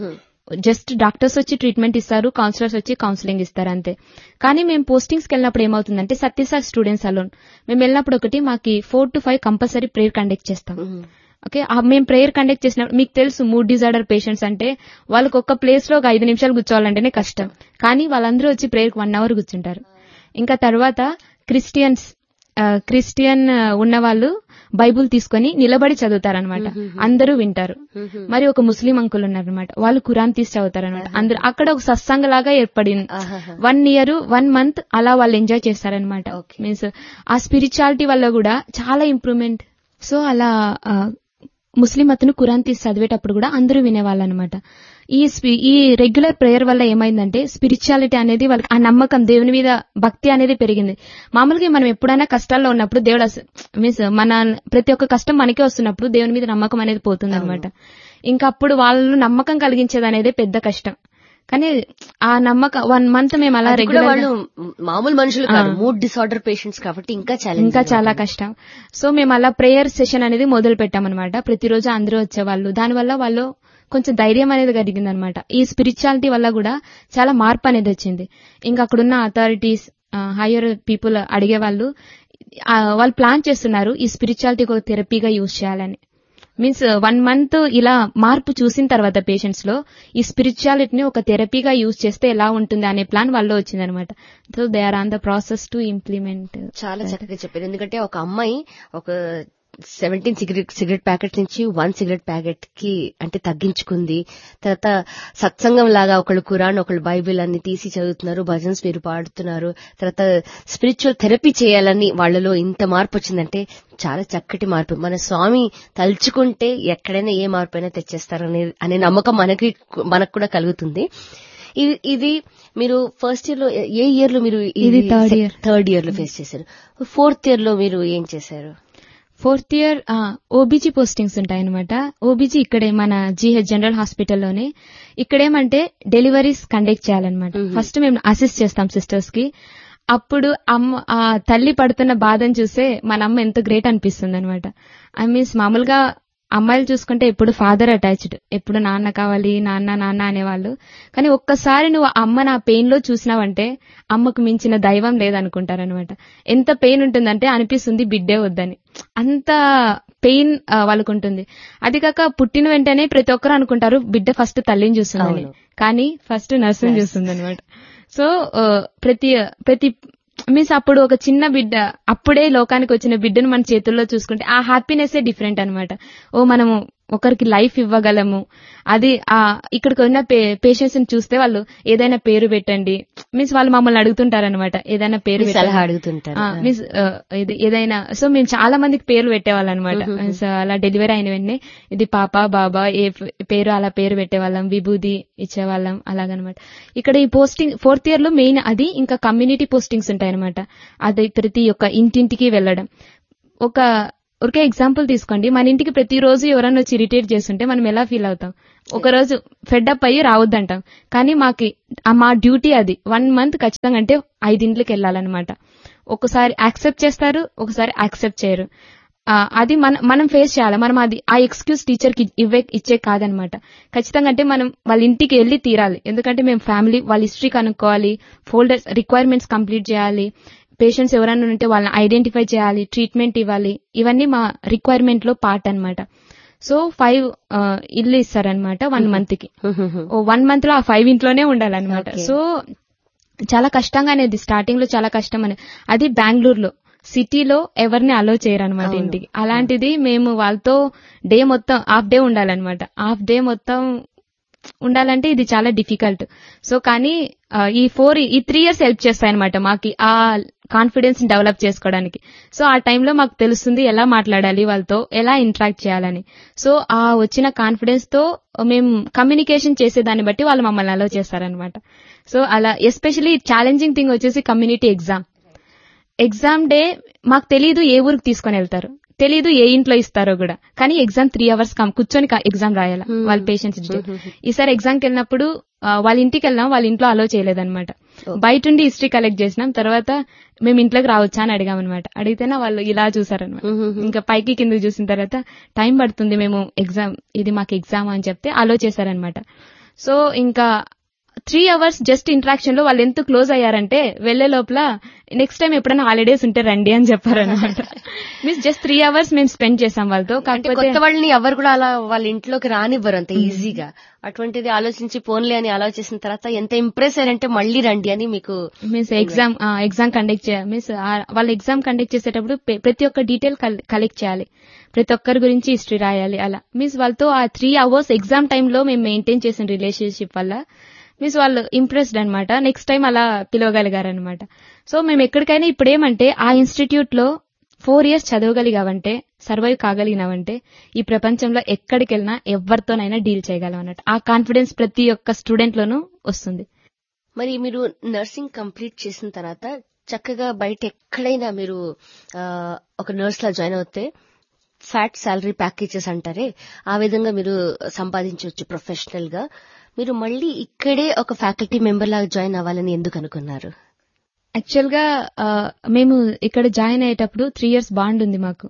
జస్ట్ డాక్టర్స్ వచ్చి ట్రీట్మెంట్ ఇస్తారు కౌన్సిలర్స్ వచ్చి కౌన్సిలింగ్ ఇస్తారు అంతే కానీ మేము పోస్టింగ్స్ కి వెళ్ళినప్పుడు ఏమవుతుందంటే సత్యసాయి స్టూడెంట్స్ అలోన్ మేము వెళ్ళినప్పుడు ఒకటి మాకి four to five compulsory prayer conduct చేస్తాం ఓకే ఆ మేము ప్రేయర్ కండక్ట్ చేసినప్పుడు మీకు తెలుసు మూడ్ డిజార్డర్ పేషెంట్స్ అంటే వాళ్ళకి ఒక్క ప్లేస్ లో ఒక ఐదు నిమిషాలు కూర్చోవాలంటేనే కష్టం కానీ వాళ్ళందరూ వచ్చి ప్రేయర్ వన్ అవర్ కూర్చుంటారు ఇంకా తర్వాత క్రిస్టియన్స్ ఆ, క్రిస్టియన్ ఆ, ఉన్న వాళ్ళు బైబుల్ తీసుకొని నిలబడి చదువుతారనమాట అందరూ వింటారు మరి ఒక ముస్లిం అంకుల్ ఉన్నారనమాట వాళ్ళు ఖురాన్ తీసి చదువుతారనమాట అందరూ అక్కడ ఒక సత్సంగ లాగా ఏర్పడింది వన్ ఇయర్ వన్ మంత్ అలా వాళ్ళు ఎంజాయ్ చేస్తారనమాట Okay. మీన్స్ ఆ స్పిరిచువాలిటీ వల్ల కూడా చాలా ఇంప్రూవ్మెంట్ సో అలా ఆ, ముస్లిం అతను ఖురాన్ తీసి చదివేటప్పుడు కూడా అందరూ వినేవాళ్ళు అనమాట ఈ స్పి- ఈ రెగ్యులర్ ప్రేయర్ వల్ల ఏమైందంటే స్పిరిచువాలిటీ అనేది వాళ్ళకి ఆ నమ్మకం దేవుని మీద భక్తి అనేది పెరిగింది మామూలుగా మనం ఎప్పుడైనా కష్టాల్లో ఉన్నప్పుడు దేవుడు మీన్స్ మన ప్రతి ఒక్క కష్టం మనకే వస్తున్నప్పుడు దేవుని మీద నమ్మకం అనేది పోతుంది అనమాట ఇంకా అప్పుడు వాళ్ళు నమ్మకం కలిగించేది అనేది పెద్ద కష్టం కానీ ఆ నమ్మకం వన్ మంత్ మేము అలా అది కూడా రెగ్యులర్ వాళ్ళు మామూలు మనుషులు కాదు మూడ్ డిసార్డర్ పేషెంట్స్ కాబట్టి ఇంకా ఛాలెంజ్ ఇంకా చాలా కష్టం సో మేము అలా ప్రేయర్ సెషన్ అనేది మొదలు పెట్టామన్నమాట ప్రతిరోజు అందరూ వచ్చేవాళ్ళు దానివల్ల వాళ్ళు కొంచెం ధైర్యం అనేది కలిగింది అనమాట ఈ స్పిరిచువాలిటీ వల్ల కూడా చాలా మార్పు అనేది వచ్చింది ఇంకా అక్కడున్న అథారిటీస్ హయ్యర్ పీపుల్ అడిగే వాళ్ళు ఆ, వాళ్ళు ప్లాన్ చేస్తున్నారు ఈ స్పిరిచువాలిటీ ఒక థెరపీగా యూజ్ చేయాలని మీన్స్ వన్ మంత్ ఇలా మార్పు చూసిన తర్వాత పేషెంట్స్ లో ఈ స్పిరిచువాలిటీని ఒక థెరపీగా యూజ్ చేస్తే ఎలా ఉంటుంది అనే ప్లాన్ వాళ్ళు వచ్చిందనమాట so they are on the process to implement చాలా చక్కగా చెప్పారు ఎందుకంటే ఒక అమ్మాయి ఒక సెవెంటీన్ సిగరెట్ సిగరెట్ ప్యాకెట్ నుంచి వన్ సిగరెట్ ప్యాకెట్ కి అంటే తగ్గించుకుంది తర్వాత సత్సంగం లాగా ఒకళ్ళు ఖురాన్ ఒకళ్ళు బైబిల్ అన్ని తీసి చదువుతున్నారు భజన్స్ మీరు పాడుతున్నారు తర్వాత స్పిరిచువల్ థెరపీ చేయాలని వాళ్ళలో ఇంత మార్పు వచ్చిందంటే చాలా చక్కటి మార్పు మన స్వామి తలుచుకుంటే ఎక్కడైనా ఏ మార్పు అయినా తెచ్చేస్తారనే అనే నమ్మకం మనకి మనకు కూడా కలుగుతుంది ఇది- ఇది మీరు ఫస్ట్ ఇయర్ లో ఏ ఇయర్ లో మీరు ఇది third year. థర్డ్ ఇయర్ లో ఫేస్ చేశారు ఫోర్త్ ఇయర్ లో మీరు ఏం చేశారు ఫోర్త్ ఇయర్ ఓబీజీ పోస్టింగ్స్ ఉంటాయన్నమాట ఓబీజీ ఇక్కడే మన జీహెచ్ జనరల్ హాస్పిటల్లోనే ఇక్కడేమంటే డెలివరీస్ కండక్ట్ చేయాలన్నమాట ఫస్ట్ మేము అసిస్ట్ చేస్తాం సిస్టర్స్ కి అప్పుడు అమ్మ ఆ తల్లి పడుతున్న బాధను చూసే మన అమ్మ ఎంత గ్రేట్ అనిపిస్తుంది అనమాట ఐ మీన్స్ మామూలుగా అమ్మాయిలు చూసుకుంటే ఎప్పుడు ఫాదర్ అటాచ్డ్ ఎప్పుడు నాన్న కావాలి నాన్న నాన్న అనేవాళ్ళు కానీ ఒక్కసారి నువ్వు ఆ అమ్మ నా పెయిన్ లో చూసినావంటే అమ్మకు మించిన దైవం లేదనుకుంటారనమాట ఎంత పెయిన్ ఉంటుందంటే అనిపిస్తుంది బిడ్డే వద్దని అంత పెయిన్ వాళ్ళకు ఉంటుంది అది కాక పుట్టిన వెంటనే ప్రతి ఒక్కరు అనుకుంటారు బిడ్డ ఫస్ట్ తల్లిని చూస్తుందని అవును. కానీ ఫస్ట్ నర్సుని చూస్తుంది అనమాట సో ప్రతి ప్రతి మీన్స్ అప్పుడు ఒక చిన్న బిడ్డ అప్పుడే లోకానికి వచ్చిన బిడ్డను మన చేతుల్లో చూసుకుంటే ఆ హ్యాపీనెస్ డిఫరెంట్ అన్నమాట ఓ మనము ఒకరికి లైఫ్ ఇవ్వగలము అది ఆ ఇక్కడికి ఉన్న పేషెంట్స్ ని చూస్తే వాళ్ళు ఏదైనా పేరు పెట్టండి మీన్స్ వాళ్ళు మమ్మల్ని అడుగుతుంటారనమాట ఏదైనా పేరు మీ పెట్టండి. సలహా అడుగుతుంటారు ఆ, మీన్స్ ఆ, ఇది ఏదైనా సో మేము చాలా మందికి పేర్లు పెట్టేవాళ్ళం అనమాట మీన్స్ అలా డెలివరీ అయిన వెంటనే ఇది పాప బాబా ఏ ప- పేరు అలా పేరు పెట్టేవాళ్ళం విభూది ఇచ్చేవాళ్ళం అలాగనమాట ఇక్కడ ఈ పోస్టింగ్ ఫోర్త్ ఇయర్ లో మెయిన్ అది ఇంకా కమ్యూనిటీ పోస్టింగ్స్ ఉంటాయన్నమాట అది ప్రతి ఒక్క ఇంటింటికి వెళ్ళడం ఒక ఒకే ఎగ్జాంపుల్ తీసుకోండి మన ఇంటికి ప్రతిరోజు ఎవరైనా వచ్చి ఇరిటేట్ చేస్తుంటే మనం ఎలా ఫీల్ అవుతాం ఒక రోజు ఫెడ్అప్ అయ్యి రావద్దంటాం కానీ మాకి ఆ మా డ్యూటీ అది వన్ మంత్ ఖచ్చితంగా అంటే ఐదింట్లకి వెళ్ళాలన్నమాట ఒకసారి యాక్సెప్ట్ చేస్తారు ఒకసారి యాక్సెప్ట్ చేయరు ఆ, అది మన మనం ఫేస్ చేయాలి మనం అది ఆ ఎక్స్క్యూజ్ టీచర్ కి ఇవ్వే ఇచ్చే కాదనమాట ఖచ్చితంగా అంటే మనం వాళ్ళ ఇంటికి వెళ్ళి తీరాలి ఎందుకంటే మేము ఫ్యామిలీ వాళ్ళ హిస్టరీ కనుక్కోవాలి ఫోల్డర్స్ రిక్వైర్మెంట్స్ కంప్లీట్ చేయాలి పేషెంట్స్ ఎవరైనా ఉంటే వాళ్ళని ఐడెంటిఫై చేయాలి ట్రీట్మెంట్ ఇవ్వాలి ఇవన్నీ మా రిక్వైర్మెంట్ లో పార్ట్ అన్నమాట సో ఫైవ్ ఇల్లు ఇస్తారనమాట వన్ మంత్ కి ఓ వన్ మంత్ లో ఆ ఫైవ్ ఇంట్లోనే ఉండాలన్నమాట Okay. సో చాలా కష్టంగా అనేది స్టార్టింగ్ లో చాలా కష్టం అనేది అది బెంగళూరులో సిటీలో ఎవరిని అలో చేయరు అనమాట అవును. ఇంటికి అలాంటిది మేము వాళ్ళతో డే మొత్తం హాఫ్ డే ఉండాలన్నమాట హాఫ్ డే మొత్తం ఉండాలంటే ఇది చాలా డిఫికల్ట్ సో కానీ ఆ, ఈ ఫోర్ ఈ త్రీ ఇయర్స్ హెల్ప్ చేస్తాయి అనమాట మాకి ఆ కాన్ఫిడెన్స్ డెవలప్ చేసుకోవడానికి సో ఆ టైంలో మాకు తెలుస్తుంది ఎలా మాట్లాడాలి వాళ్ళతో ఎలా ఇంటరాక్ట్ చేయాలని సో ఆ వచ్చిన కాన్ఫిడెన్స్ తో మేము కమ్యూనికేషన్ చేసేదాన్ని బట్టి వాళ్ళు మమ్మల్ని అలో చేస్తారనమాట సో అలా ఎస్పెషలీ ఛాలెంజింగ్ థింగ్ వచ్చేసి కమ్యూనిటీ ఎగ్జామ్ ఎగ్జామ్ డే మాకు తెలియదు ఏ ఊరికి తీసుకొని వెళ్తారు తెలీదు ఏ ఇంట్లో ఇస్తారో కూడా కానీ ఎగ్జామ్ త్రీ అవర్స్ కూర్చొని ఎగ్జామ్ రాయాలి Hmm. వాళ్ళ పేషెంట్స్ డే Hmm. ఈసారి ఎగ్జామ్కి వెళ్ళినప్పుడు ఆ, వాళ్ళ ఇంటికి వెళ్ళాం వాళ్ళ ఇంట్లో అలో చేయలేదన్నమాట Oh. బయట ఉండి హిస్టరీ కలెక్ట్ చేసినాం తర్వాత మేము ఇంట్లోకి రావచ్చా అని అడిగామన్నమాట అడిగితేనే వాళ్ళు ఇలా చూసారనమాట ఇంకా పైకి కిందకి చూసిన తర్వాత టైం పడుతుంది మేము ఎగ్జామ్ ఇది మాకు ఎగ్జామ్ అని చెప్తే అలో చేశారనమాట సో ఇంకా త్రీ అవర్స్ జస్ట్ ఇంటరాక్షన్ లో వాళ్ళు ఎంత క్లోజ్ అయ్యారంటే వెళ్లే లోపల నెక్స్ట్ టైం ఎప్పుడైనా హాలిడేస్ ఉంటే రండి అని చెప్పారనమాట మీన్స్ జస్ట్ త్రీ అవర్స్ మేము స్పెండ్ చేసాం వాళ్ళతో అంటే కాకపోతే కొత్త వాళ్ళని ఎవరు కూడా అలా వాళ్ళ ఇంట్లోకి రానివ్వరు అంత ఈజీగా అటువంటిది ఆలోచించి పోన్లే అని ఆలోచించిన తర్వాత ఎంత ఇంప్రెస్ అయ్యారంటే మళ్ళీ రండి అని మీకు మీన్స్ ఎగ్జామ్ ఎగ్జామ్ కండక్ట్ చేయాలి మీన్స్ వాళ్ళ ఎగ్జామ్ కండక్ట్ చేసేటప్పుడు పె- ప్రతి ఒక్క డీటెయిల్ కలెక్ట్ చేయాలి ప్రతి ఒక్కరి గురించి హిస్టరీ రాయాలి అలా మీన్స్ వాళ్ళతో ఆ త్రీ అవర్స్ ఎగ్జామ్ టైంలో మేము మెయింటైన్ చేసిన రిలేషన్షిప్ వల్ల మీన్స్ వాళ్ళు ఇంప్రెస్డ్ అన్నమాట నెక్స్ట్ టైం అలా పిలవగలిగారు అనమాట సో మేము ఎక్కడికైనా ఇప్పుడు ఏమంటే ఆ ఇన్స్టిట్యూట్ లో ఫోర్ ఇయర్స్ చదవగలిగావంటే సర్వైవ్ కాగలిగినావంటే ఈ ప్రపంచంలో ఎక్కడికి వెళ్ళినా ఎవరితోనైనా డీల్ చేయగలం అన్నట్టు ఆ కాన్ఫిడెన్స్ ప్రతి ఒక్క స్టూడెంట్ లోనూ వస్తుంది మరి మీరు నర్సింగ్ కంప్లీట్ చేసిన తర్వాత చక్కగా బయట ఎక్కడైనా మీరు ఆ, ఒక నర్స్ లా జాయిన్ అవుతే ఫ్యాట్ శాలరీ ప్యాకేజెస్ అంటారే ఆ విధంగా మీరు సంపాదించవచ్చు ప్రొఫెషనల్ గా మీరు మళ్ళీ ఇక్కడే ఒక ఫ్యాకల్టీ మెంబర్ లాగా జాయిన్ అవ్వాలని ఎందుకు అనుకున్నారు యాక్చువల్ గా ఆ, మేము ఇక్కడ జాయిన్ అయ్యేటప్పుడు త్రీ ఇయర్స్ బాండ్ ఉంది మాకు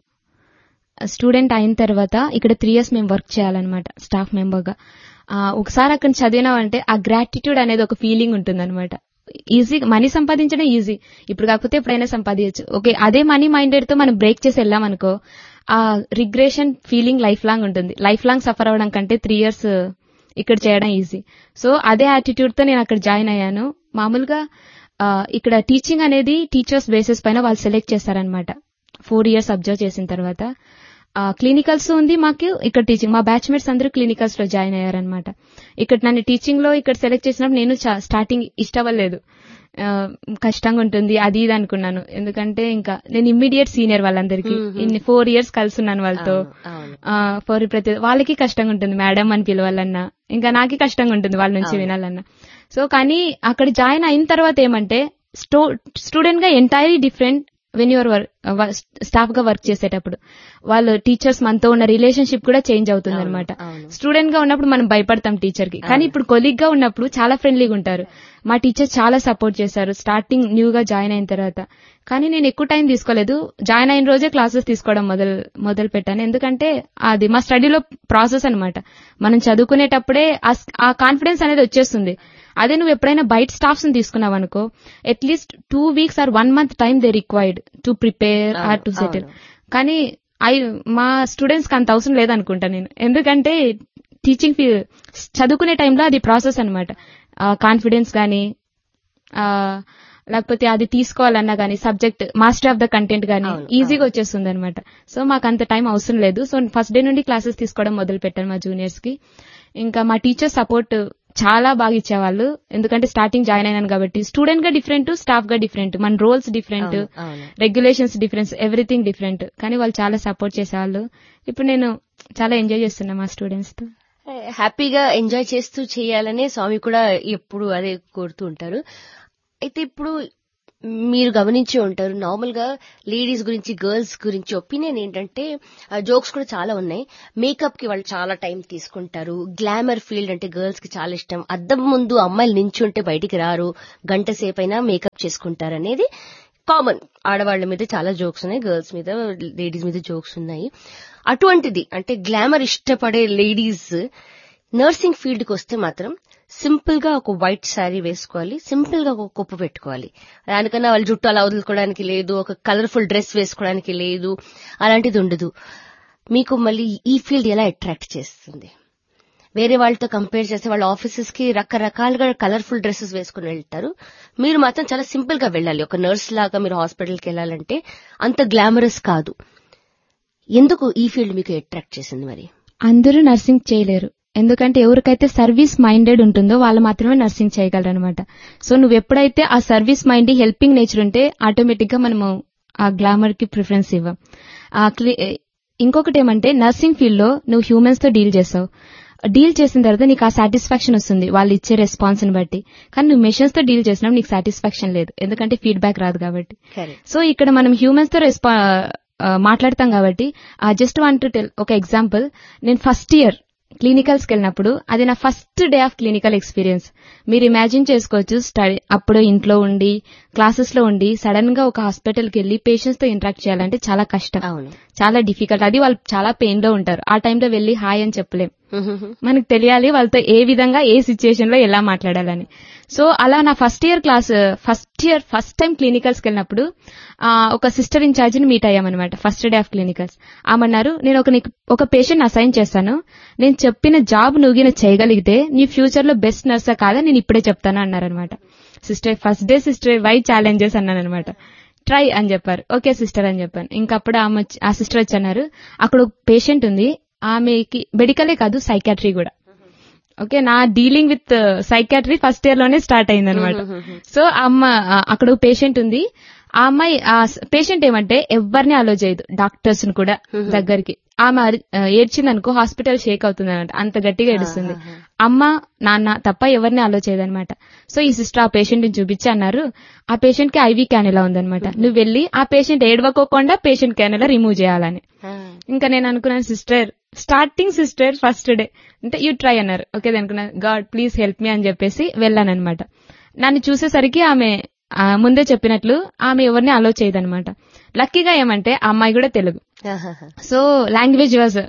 స్టూడెంట్ అయిన తర్వాత ఇక్కడ త్రీ ఇయర్స్ మేము వర్క్ చేయాలన్నమాట స్టాఫ్ మెంబర్ గా ఆ, ఒకసారి అక్కడ చదివినామంటే ఆ గ్రాటిట్యూడ్ అనేది ఒక ఫీలింగ్ ఉంటుందన్నమాట ఈజీ మనీ సంపాదించడం ఈజీ ఇప్పుడు కాకపోతే ఎప్పుడైనా సంపాదించచ్చు ఓకే అదే మనీ మైండెడ్ తో మనం బ్రేక్ చేసి వెళ్ళామనుకో ఆ రిగ్రెషన్ ఫీలింగ్ లైఫ్ లాంగ్ ఉంటుంది లైఫ్ లాంగ్ సఫర్ అవడం కంటే త్రీ ఇయర్స్ ఇక్కడ చేయడం ఈజీ సో అదే యాటిట్యూడ్ తో నేను అక్కడ జాయిన్ అయ్యాను మామూలుగా ఆ, ఇక్కడ టీచింగ్ అనేది టీచర్స్ బేసిస్ పైన వాళ్ళు సెలెక్ట్ చేస్తారనమాట ఫోర్ ఇయర్స్ అబ్జర్వ్ చేసిన తర్వాత క్లినికల్స్ ఉంది మాకు ఇక్కడ టీచింగ్ మా బ్యాచ్మేట్స్ అందరూ క్లినికల్స్ లో జాయిన్ అయ్యారనమాట ఇక్కడ నన్ను టీచింగ్ లో ఇక్కడ సెలెక్ట్ చేసినప్పుడు నేను స్టార్టింగ్ ఇష్టపడలేదు ఆ, కష్టంగా ఉంటుంది అది ఇది అనుకున్నాను ఎందుకంటే ఇంకా నేను ఇమ్మీడియట్ సీనియర్ వాళ్ళందరికీ మ్మ్. ఇన్ని ఫోర్ ఇయర్స్ కలుసున్నాను వాళ్ళతో అవును, అవును ఆ, ఫర్ ప్రతి వాళ్ళకి కష్టంగా ఉంటుంది మేడం అని పిలవాలన్నా ఇంకా నాకి కష్టంగా ఉంటుంది వాళ్ళ నుంచి అవును. వినాలన్నా సో కానీ అక్కడ జాయిన్ అయిన తర్వాత ఏమంటే స్టూడెంట్ గా entirely different when your staff గా వర్క్ చేసేటప్పుడు వాళ్ళు టీచర్స్ మనతో ఉన్న రిలేషన్షిప్ కూడా చేంజ్ అవుతుంది అవును, అనమాట అవును. స్టూడెంట్ గా ఉన్నప్పుడు మనం భయపడతాం టీచర్ కి కానీ అవును. ఇప్పుడు కొలీగ్ గా ఉన్నప్పుడు చాలా ఫ్రెండ్లీగా ఉంటారు మా టీచర్ చాలా సపోర్ట్ చేశారు స్టార్టింగ్ న్యూ గా జాయిన్ అయిన తర్వాత కానీ నేను ఎక్కువ టైం తీసుకోలేదు జాయిన్ అయిన రోజే క్లాసెస్ తీసుకోవడం మొదలు మొదలు పెట్టాను ఎందుకంటే అది మా స్టడీలో ప్రాసెస్ అన్నమాట మనం చదువుకునేటప్పుడే ఆ స్- ఆ కాన్ఫిడెన్స్ అనేది వచ్చేస్తుంది అదే నువ్వు ఎప్పుడైనా బయట స్టాఫ్స్ ని తీసుకున్నావు అనుకో at least two weeks or one month time they required to prepare or to అవును, సెటిల్ అవును. కానీ ఐ మా స్టూడెంట్స్ కి అంత అవసరం లేదనుకుంటా నేను ఎందుకంటే టీచింగ్ ఫీ చదువుకునే టైంలో అది ప్రాసెస్ అనమాట కాన్ఫిడెన్స్ కానీ లేకపోతే అది తీసుకోవాలన్నా కానీ subject master of the content కానీ అవును, ఈజీగా వచ్చేస్తుంది అనమాట సో మాకు అంత టైం అవసరం లేదు సో ఫస్ట్ డే నుండి క్లాసెస్ తీసుకోవడం మొదలు పెట్టాను మా జూనియర్స్ కి ఇంకా మా టీచర్ సపోర్ట్ చాలా బాగా ఇచ్చేవాళ్ళు ఎందుకంటే స్టార్టింగ్ జాయిన్ అయినాను కాబట్టి స్టూడెంట్ గా డిఫరెంట్ స్టాఫ్ గా డిఫరెంట్ మన రోల్స్ డిఫరెంట్ అవును, అవును. రెగ్యులేషన్స్ డిఫరెన్స్ ఎవ్రీథింగ్ డిఫరెంట్ కానీ వాళ్ళు చాలా సపోర్ట్ చేసేవాళ్ళు ఇప్పుడు నేను చాలా ఎంజాయ్ చేస్తున్నా మా స్టూడెంట్స్ తో హ్యాపీగా ఎంజాయ్ చేస్తూ చేయాలనే స్వామి కూడా ఎప్పుడు అదే కోరుతూ ఉంటారు అయితే ఇప్పుడు మీరు గమనించి ఉంటారు నార్మల్ గా లేడీస్ గురించి గర్ల్స్ గురించి ఒపీనియన్ ఏంటంటే జోక్స్ కూడా చాలా ఉన్నాయి మేకప్ కి వాళ్ళు చాలా టైం తీసుకుంటారు గ్లామర్ ఫీల్డ్ అంటే గర్ల్స్ కి చాలా ఇష్టం అద్దం ముందు అమ్మాయిలు నించుంటే బయటికి రారు గంట సేపైనా మేకప్ చేసుకుంటారు అనేది కామన్ ఆడవాళ్ల మీద చాలా జోక్స్ ఉన్నాయి గర్ల్స్ మీద లేడీస్ మీద జోక్స్ ఉన్నాయి అటువంటిది అంటే గ్లామర్ ఇష్టపడే లేడీస్ నర్సింగ్ ఫీల్డ్ కి వస్తే మాత్రం సింపుల్ గా ఒక వైట్ శారీ వేసుకోవాలి సింపుల్ గా ఒక కుప్ప పెట్టుకోవాలి దానికన్నా వాళ్ళ జుట్టు అలా వదులుకోవడానికి లేదు ఒక కలర్ఫుల్ డ్రెస్ వేసుకోవడానికి లేదు అలాంటిది ఉండదు మీకు మళ్ళీ ఈ ఫీల్డ్ ఎలా అట్రాక్ట్ చేస్తుంది వేరే వాళ్ళతో కంపేర్ చేస్తే వాళ్ళ ఆఫీసెస్ కి రకరకాలుగా కలర్ఫుల్ డ్రెస్సెస్ వేసుకుని వెళ్తారు మీరు మాత్రం చాలా సింపుల్ గా వెళ్ళాలి ఒక నర్స్ లాగా మీరు హాస్పిటల్కి వెళ్ళాలంటే అంత గ్లామరస్ కాదు ఎందుకు ఈ ఫీల్డ్ మీకు అట్రాక్ట్ చేసింది మరి అందరూ నర్సింగ్ చేయలేరు ఎందుకంటే ఎవరికైతే సర్వీస్ మైండెడ్ ఉంటుందో వాళ్ళు మాత్రమే నర్సింగ్ చేయగలరు అనమాట సో నువ్వు ఎప్పుడైతే ఆ సర్వీస్ మైండ్ హెల్పింగ్ నేచర్ ఉంటే ఆటోమేటిక్ గా మనము ఆ గ్లామర్ కి ప్రిఫరెన్స్ ఇవ్వం ఆ క్లి- ఇంకొకటి ఏమంటే నర్సింగ్ ఫీల్డ్ లో నువ్వు హ్యూమన్స్ తో డీల్ చేస్తావు డీల్ చేసిన తర్వాత నీకు ఆ సాటిస్ఫాక్షన్ వస్తుంది వాళ్ళు ఇచ్చే రెస్పాన్స్ ని బట్టి కానీ నువ్వు మెషిన్స్ తో డీల్ చేసినప్పుడు నీకు సాటిస్ఫాక్షన్ లేదు ఎందుకంటే ఫీడ్బ్యాక్ రాదు కాబట్టి సో ఇక్కడ మనం హ్యూమన్స్ తో రెస్పా ఆ, మాట్లాడతాం కాబట్టి జస్ట్ వాంట్ టు టెల్ ఒక ఎగ్జాంపుల్ నేను ఫస్ట్ ఇయర్ క్లినికల్స్ కి వెళ్ళినప్పుడు అది నా first day of clinical experience మీరు ఇమాజిన్ చేసుకోవచ్చు స్టడీ అప్పుడు ఇంట్లో ఉండి క్లాసెస్ లో ఉండి సడన్ గా ఒక హాస్పిటల్ కి వెళ్ళి పేషెంట్స్ తో ఇంటరాక్ట్ చేయాలంటే చాలా కష్టం అవును చాలా డిఫికల్ట్ అది వాళ్ళు చాలా పెయిన్ లో ఉంటారు ఆ టైంలో వెళ్ళి హాయ్ అని చెప్పలేం మనకు తెలియాలి వాళ్ళతో ఏ విధంగా ఏ సిచ్యుయేషన్ లో ఎలా మాట్లాడాలని సో అలా నా first year class first year first time clinicals కి వెళ్ళినప్పుడు ఆ, ఒక సిస్టర్ ఇన్ఛార్జ్ ని మీట్ అయ్యామన్నమాట ఫస్ట్ డే ఆఫ్ క్లినికల్స్ ఆమన్నారు నేను ఒక నీకు ఒక పేషెంట్ అసైన్ చేస్తాను నేను చెప్పిన జాబ్ నువ్వు గిన చేయగలిగితే నీ ఫ్యూచర్ లో బెస్ట్ నర్సా కాదా నేను ఇప్పుడే చెప్తాను అన్నారనమాట sister first day sister why challenges అన్నాను అనమాట ట్రై అని చెప్పారు ఓకే సిస్టర్ అని చెప్పాను ఇంకప్పుడు ఆమె వచ్చి- ఆ సిస్టర్ వచ్చి అన్నారు అక్కడ ఒక పేషెంట్ ఉంది ఆమెకి మెడికలే కాదు సైకాట్రీ కూడా ఓకే నా dealing with psychiatry first year లోనే స్టార్ట్ అయింది అనమాట సో అమ్మ ఆ, అక్కడ పేషెంట్ ఉంది ఆ అమ్మాయి ఆ పేషెంట్ ఏమంటే ఎవరిని అలో చేయదు డాక్టర్స్ ని కూడా దగ్గరికి ఆమె అరి- ఆ, ఏడ్చిందనుకో హాస్పిటల్ షేక్ అవుతుంది అనమాట అంత గట్టిగా ఏడుస్తుంది అమ్మ నాన్న తప్ప ఎవరిని అలో చేయదనమాట సో ఈ సిస్టర్ ఆ పేషెంట్ ని చూపించి అన్నారు ఆ పేషెంట్ కి ఐవీ క్యానెలా ఉందన్నమాట నువ్వు వెళ్ళి ఆ పేషెంట్ ఏడవకోకుండా పేషెంట్ క్యానెలా రిమూవ్ చేయాలని ఇంకా నేను అనుకున్నాను sister starting sister first day అంటే యూ ట్రై అన్నారు ఓకే అనుకున్నా గాడ్ ప్లీజ్ హెల్ప్ మీ అని చెప్పేసి వెళ్ళాను అనమాట నన్ను చూసేసరికి ఆమె ఆ, ముందే చెప్పినట్లు ఆమె ఎవరిని అలో చేయదనమాట లక్కీగా ఏమంటే ఆ అమ్మాయి కూడా తెలుగు సో లాంగ్వేజ్ వాజ్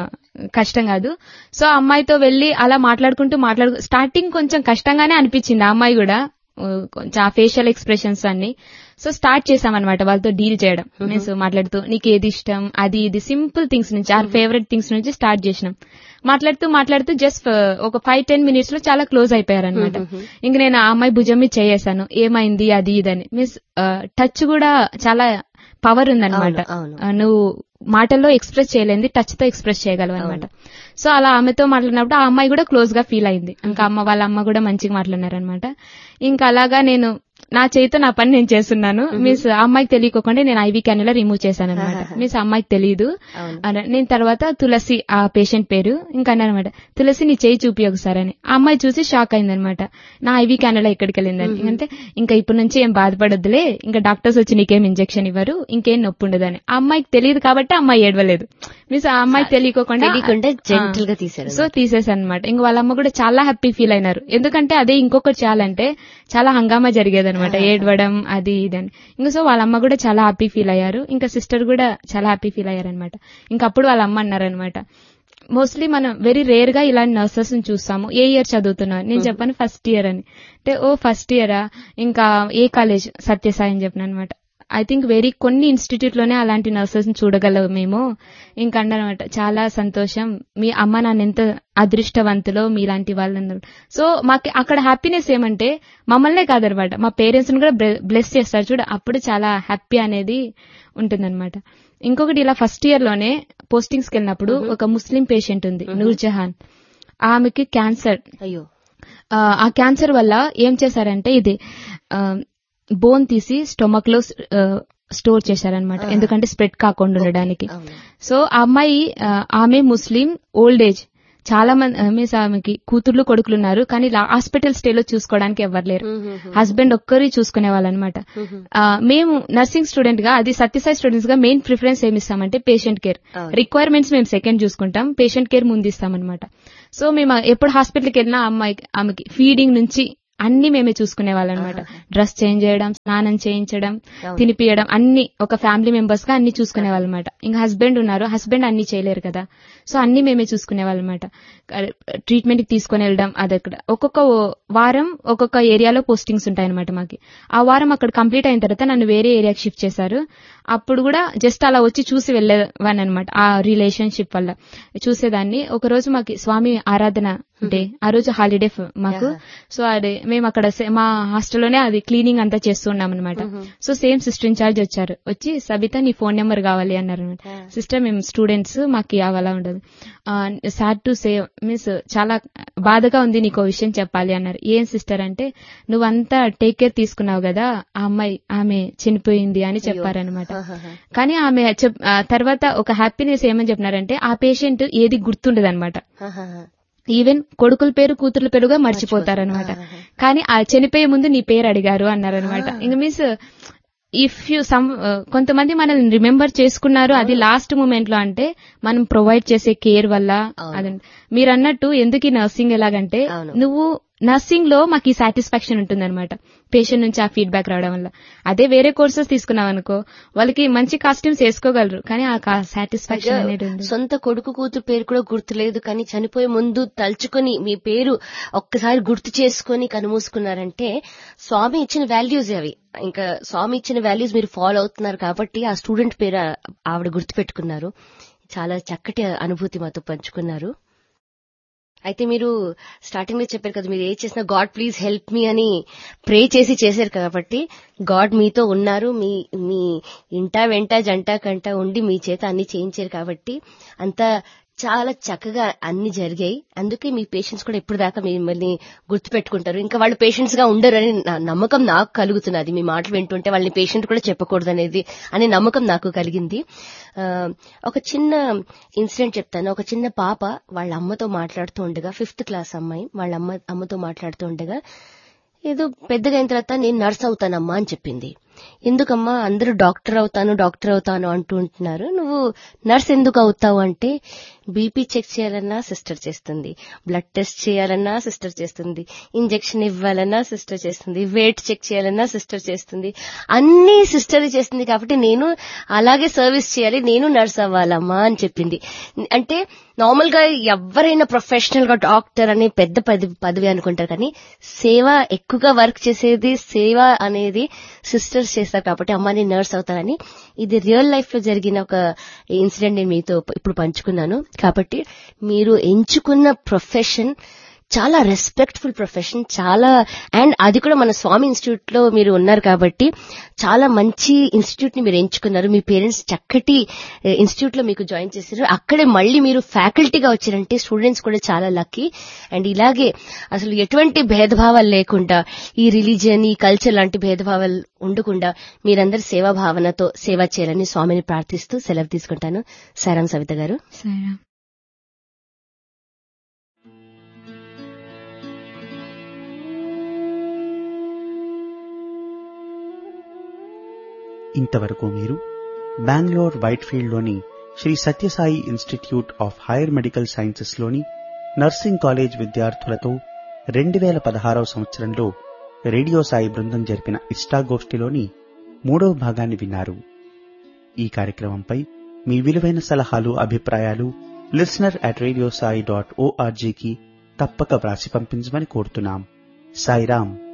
కష్టం కాదు సో ఆ అమ్మాయితో వెళ్ళి అలా మాట్లాడుకుంటూ మాట్లాడు స్టార్టింగ్ కొంచెం కష్టంగానే అనిపించింది ఆ అమ్మాయి కూడా ఆ, కొంచెం ఆ ఫేషియల్ ఎక్స్ప్రెషన్స్ అన్ని సో స్టార్ట్ చేసామన్నమాట వాళ్ళతో డీల్ చేయడం మీన్స్ మాట్లాడుతూ నీకు ఏది ఇష్టం అది ఇది సింపుల్ థింగ్స్ నుంచి ఆర్ ఫేవరెట్ థింగ్స్ నుంచి స్టార్ట్ చేసినాం మాట్లాడుతూ మాట్లాడుతూ జస్ట్ ఒక ఫైవ్ టెన్ మినిట్స్ లో చాలా క్లోజ్ అయిపోయారనమాట ఇంక నేను ఆ అమ్మాయి భుజం మీద చేయేసాను ఏమైంది అది ఇదని మీన్స్ టచ్ కూడా చాలా పవర్ ఉందన్నమాట అవును, అవును. ఆ, నువ్వు మాటల్లో ఎక్స్ప్రెస్ చేయలేంది టచ్ తో ఎక్స్ప్రెస్ చేయగలవు అనమాట సో అలా ఆమెతో మాట్లాడినప్పుడు ఆ అమ్మాయి కూడా క్లోజ్ గా ఫీల్ అయింది ఇంకా అమ్మ వాళ్ళ అమ్మ కూడా మంచిగా మాట్లాడినారనమాట ఇంకా అలాగా నేను నా చేతితో నా పని నేను చేస్తున్నాను మీన్స్ ఆ అమ్మాయికి తెలియకోకుండా నేను ఐవీ క్యానులా రిమూవ్ చేశాను అనమాట మీన్స్ ఆ అమ్మాయికి తెలియదు అవును. అన- నేను తర్వాత తులసి ఆ పేషెంట్ పేరు ఇంకా అన్నమాట తులసి నీ చేయి చూపి ఒకసారి అని ఆ అమ్మాయి చూసి షాక్ అయిందనమాట నా ఐవీ క్యానులా ఎక్కడికి వెళ్ళిందని అంటే ఇంకా ఇప్పటి నుంచి ఏం బాధపడొద్దులే ఇంకా డాక్టర్స్ వచ్చి నీకేం ఇంజెక్షన్ ఇవ్వరు ఇంకేం నొప్పి ఉండదని ఆ అమ్మాయికి తెలియదు కాబట్టి ఆ అమ్మాయి ఏడవలేదు మీన్స్ ఆ అమ్మాయికి తెలియకోకుండా తెలియకుండా జెంటిల్ గా తీశారు సో తీసేసాను అనమాట ఇంక వాళ్ళ అమ్మ కూడా చాలా హ్యాపీ ఫీల్ అయినారు ఎందుకంటే అదే ఇంకొకటి చాలంటే చాలా హంగామా జరిగేదనమాట ఏడవడం అది ఇది అని ఇంకా సో వాళ్ళ అమ్మ కూడా చాలా హ్యాపీ ఫీల్ అయ్యారు ఇంకా సిస్టర్ కూడా చాలా హ్యాపీ ఫీల్ అయ్యారనమాట ఇంకా అప్పుడు వాళ్ళ అమ్మ అన్నారనమాట మోస్ట్లీ మనం వెరీ రేర్ గా ఇలాంటి నర్సెస్ ని చూస్తాము ఏ ఇయర్ చదువుతున్నారు నేను చెప్పాను ఫస్ట్ ఇయర్ అని అంటే ఓ ఫస్ట్ ఇయరా ఇంకా ఏ కాలేజ్ సత్యసాయి అని చెప్పిన అనమాట ఐ థింక్ వెరీ కొన్ని ఇన్స్టిట్యూట్ లోనే అలాంటి నర్సెస్ చూడగలమేమో ఇంకన్నమాట చాలా సంతోషం మీ అమ్మ నాన్న ఎంత అదృష్టవంతులో మీలాంటి వాళ్ళందరూ సో మాకు అక్కడ హ్యాపీనెస్ ఏమంటే మమ్మల్నే కాదనమాట మా పేరెంట్స్ ని కూడా బ్లెస్ చేస్తారు చూడ అప్పుడు చాలా హ్యాపీ అనేది ఉంటుందన్నమాట ఇంకొకటి ఇలా ఫస్ట్ ఇయర్ లోనే పోస్టింగ్స్ కి వెళ్ళినప్పుడు ఒక ముస్లిం పేషెంట్ ఉంది నూర్జహాన్ ఆమెకి క్యాన్సర్ అయ్యో ఆ, ఆ క్యాన్సర్ వల్ల ఏం చేశారంటే ఇది బోన్ తీసి స్టొమక్ లో ఆ, స్టోర్ చేశారనమాట ఎందుకంటే స్ప్రెడ్ కాకుండా ఉండడానికి అవును సో ఆ అమ్మాయి ఆ, ఆమె ముస్లిం ఓల్డ్ ఏజ్ చాలా మంది మీన్స్ ఆమెకి కూతుర్లు కొడుకులు ఉన్నారు కానీ హాస్పిటల్ స్టే లో చూసుకోవడానికి ఎవరు లేరు హస్బెండ్ ఒక్కరి చూసుకునే వాళ్ళు అనమాట మేము నర్సింగ్ స్టూడెంట్ గా అది సత్యసాయి స్టూడెంట్స్ గా మెయిన్ ప్రిఫరెన్స్ ఏమి ఇస్తామంటే పేషెంట్ కేర్ అవును. రిక్వైర్మెంట్స్ మేము సెకండ్ చూసుకుంటాం పేషెంట్ కేర్ ముందు ఇస్తాం అనమాట సో మేము ఎప్పుడు హాస్పిటల్కి వెళ్ళినా ఆ అమ్మాయికి ఆమెకి ఫీడింగ్ నుంచి అన్ని మేమే చూసుకునే వాళ్ళం అనమాట డ్రెస్ చేంజ్ చేయడం స్నానం చేయించడం అవును. తినిపియడం అన్ని ఒక ఫ్యామిలీ మెంబర్స్ గా అన్ని చూసుకునే వాళ్ళం అనమాట ఇంకా హస్బెండ్ ఉన్నారు హస్బెండ్ అన్ని చేయలేరు కదా సో అన్ని మేమే చూసుకునే వాళ్ళం అనమాట ట్రీట్మెంట్ కి తీసుకుని వెళ్ళడం అదక్కడ ఒక్కొక్క ఓ- వారం ఒక్కొక్క ఏరియాలో పోస్టింగ్స్ ఉంటాయన్నమాట మాకి ఆ వారం అక్కడ కంప్లీట్ అయిన తర్వాత నన్ను వేరే ఏరియాకి షిఫ్ట్ చేశారు అప్పుడు కూడా జస్ట్ అలా వచ్చి చూసి వెళ్ళేవాన్ని అనమాట ఆ రిలేషన్షిప్ వల్ల చూసేదాన్ని ఒక రోజు మాకి స్వామి ఆరాధన డే ఆ రోజు హాలిడే ఫ- మాకు సో అది మేము అక్కడ సే- మా హాస్టల్లోనే అది క్లీనింగ్ అంతా చేస్తున్నాం అనమాట సో సేమ్ సిస్టర్ ఇన్ఛార్జ్ వచ్చారు వచ్చి సబిత నీ ఫోన్ నెంబర్ కావాలి అన్నారు అనమాట సిస్టర్ మేము స్టూడెంట్స్ మాకు అలా ఉండదు సాడ్ టు సే మీన్స్ చాలా బాధగా ఉంది నీకు విషయం చెప్పాలి అన్నారు ఏం సిస్టర్ అంటే నువ్వంతా టేక్ కేర్ తీసుకున్నావు కదా ఆ అమ్మాయి ఆమె చనిపోయింది అని చెప్పారనమాట కానీ ఆమె చెప్- ఆ తర్వాత ఒక హ్యాపీనెస్ ఏమని చెప్పినారంటే ఆ పేషెంట్ ఏది గుర్తుండదు అనమాట ఈవెన్ కొడుకుల పేరు కూతుర్ల పేరుగా మర్చిపోతారనమాట కానీ ఆ చనిపోయే ముందు నీ పేరు అడిగారు అన్నారనమాట ఇంక మీన్స్ ఇఫ్ యూ సమ్ కొంతమంది మనల్ని రిమెంబర్ చేసుకున్నారు అది లాస్ట్ మూమెంట్ లో అంటే మనం ప్రొవైడ్ చేసే కేర్ వల్ల అదండి మీరు అన్నట్టు ఎందుకు ఈ నర్సింగ్ ఎలాగంటే అవును. నువ్వు నర్సింగ్ లో మాకు ఈ సాటిస్ఫాక్షన్ ఉంటుందన్నమాట పేషెంట్ నుంచి ఆ ఫీడ్బ్యాక్ రావడం వల్ల అదే వేరే కోర్సెస్ తీసుకున్నాం అనుకో వాళ్ళకి మంచి కాస్ట్యూమ్స్ వేసుకోగలరు కానీ ఆ సాటిస్ఫాక్షన్ అనేది ఉంది సొంత కొడుకు కూతురు పేరు కూడా గుర్తులేదు కానీ చనిపోయే ముందు తలుచుకొని మీ పేరు ఒక్కసారి గుర్తు చేసుకొని కనుమూసుకున్నారంటే స్వామి ఇచ్చిన వాల్యూస్ అవి ఇంకా స్వామి ఇచ్చిన వాల్యూస్ మీరు ఫాలో అవుతున్నారు కాబట్టి ఆ స్టూడెంట్ పేరు ఆవిడ గుర్తు పెట్టుకున్నారు చాలా చక్కటి అనుభూతి మాతో పంచుకున్నారు అయితే మీరు స్టార్టింగ్ లో చెప్పారు కదా మీరు ఏ చేసినా గాడ్ ప్లీజ్ హెల్ప్ మీ అని ప్రే చేసి చేశారు కాబట్టి గాడ్ మీతో ఉన్నారు మీ మీ ఇంటా వెంట జంట కంట ఉండి మీ చేత అన్ని చేయించారు కాబట్టి అంత చాలా చక్కగా అన్ని జరిగాయి అందుకే మీ పేషెంట్స్ కూడా ఇప్పుడు దాకా మిమ్మల్ని గుర్తుపెట్టుకుంటారు ఇంకా వాళ్ళు పేషెంట్స్ గా ఉండరని నా నమ్మకం నాకు కలుగుతున్నది మీ మాటలు వింటుంటే వాళ్ళని పేషెంట్ కూడా చెప్పకూడదు అనేది అనే నమ్మకం నాకు కలిగింది ఆ, ఒక చిన్న ఇన్సిడెంట్ చెప్తాను ఒక చిన్న పాప వాళ్ళ అమ్మతో మాట్లాడుతూ ఉండగా ఫిఫ్త్ క్లాస్ అమ్మాయి వాళ్ళ అమ్మ అమ్మతో మాట్లాడుతూ ఉండగా ఏదో పెద్దగా అయిన తర్వాత నేను నర్స్ అవుతానమ్మా అని చెప్పింది ఎందుకమ్మా అందరూ డాక్టర్ అవుతాను డాక్టర్ అవుతాను అంటూ ఉంటున్నారు నువ్వు నర్స్ ఎందుకు అవుతావు అంటే బీపీ చెక్ చేయాలన్నా సిస్టర్ చేస్తుంది బ్లడ్ టెస్ట్ చేయాలన్నా సిస్టర్ చేస్తుంది ఇంజెక్షన్ ఇవ్వాలన్నా సిస్టర్ చేస్తుంది వెయిట్ చెక్ చేయాలన్నా సిస్టర్ చేస్తుంది అన్ని సిస్టర్ చేస్తుంది కాబట్టి నేను అలాగే సర్వీస్ చేయాలి నేను నర్స్ అవ్వాలమ్మా అని చెప్పింది అంటే నార్మల్ గా ఎవరైనా ప్రొఫెషనల్ గా డాక్టర్ అనే పెద్ద పదవి పదవి అనుకుంటారు కానీ సేవ ఎక్కువగా వర్క్ చేసేది సేవ అనేది సిస్టర్స్ చేస్తారు కాబట్టి అమ్మ నేను నర్స్ అవుతానని ఇది రియల్ లైఫ్ లో జరిగిన ఒక ఇన్సిడెంట్ నేను మీతో ఇప్పుడు పంచుకున్నాను కాబట్టి మీరు ఎంచుకున్న ప్రొఫెషన్ చాలా రెస్పెక్ట్ఫుల్ ప్రొఫెషన్ చాలా అండ్ అది కూడా మన స్వామి ఇన్స్టిట్యూట్ లో మీరు ఉన్నారు కాబట్టి చాలా మంచి ఇన్స్టిట్యూట్ ని మీరు ఎంచుకున్నారు మీ పేరెంట్స్ చక్కటి ఇన్స్టిట్యూట్ లో మీకు జాయిన్ చేశారు అక్కడే మళ్ళీ మీరు ఫ్యాకల్టీగా వచ్చారంటే స్టూడెంట్స్ కూడా చాలా లక్కీ అండ్ ఇలాగే అసలు ఎటువంటి భేదభావాలు లేకుండా ఈ రిలీజియన్ ఈ కల్చర్ లాంటి భేదభావాలు ఉండకుండా మీరందరూ సేవా భావనతో సేవ చేయాలని స్వామిని ప్రార్థిస్తూ సెలవు తీసుకుంటాను సారాం సవిత గారు సరే ఇంతవరకు మీరు బెంగళూరు వైట్ఫీల్డ్లోని Shri Sathya Sai institute of higher medical సైన్సెస్లోని నర్సింగ్ కాలేజ్ విద్యార్థులతో రెండు వేల పదహారవ సంవత్సరంలో రేడియో సాయి బృందం జరిపిన ఇష్టాగోష్ఠిలోని మూడవ భాగాన్ని విన్నారు ఈ కార్యక్రమంపై మీ విలువైన సలహాలు అభిప్రాయాలు listener at radio Sai dot ఓఆర్జీకి తప్పక వ్రాసి పంపించమని కోరుతున్నాం సాయిరాం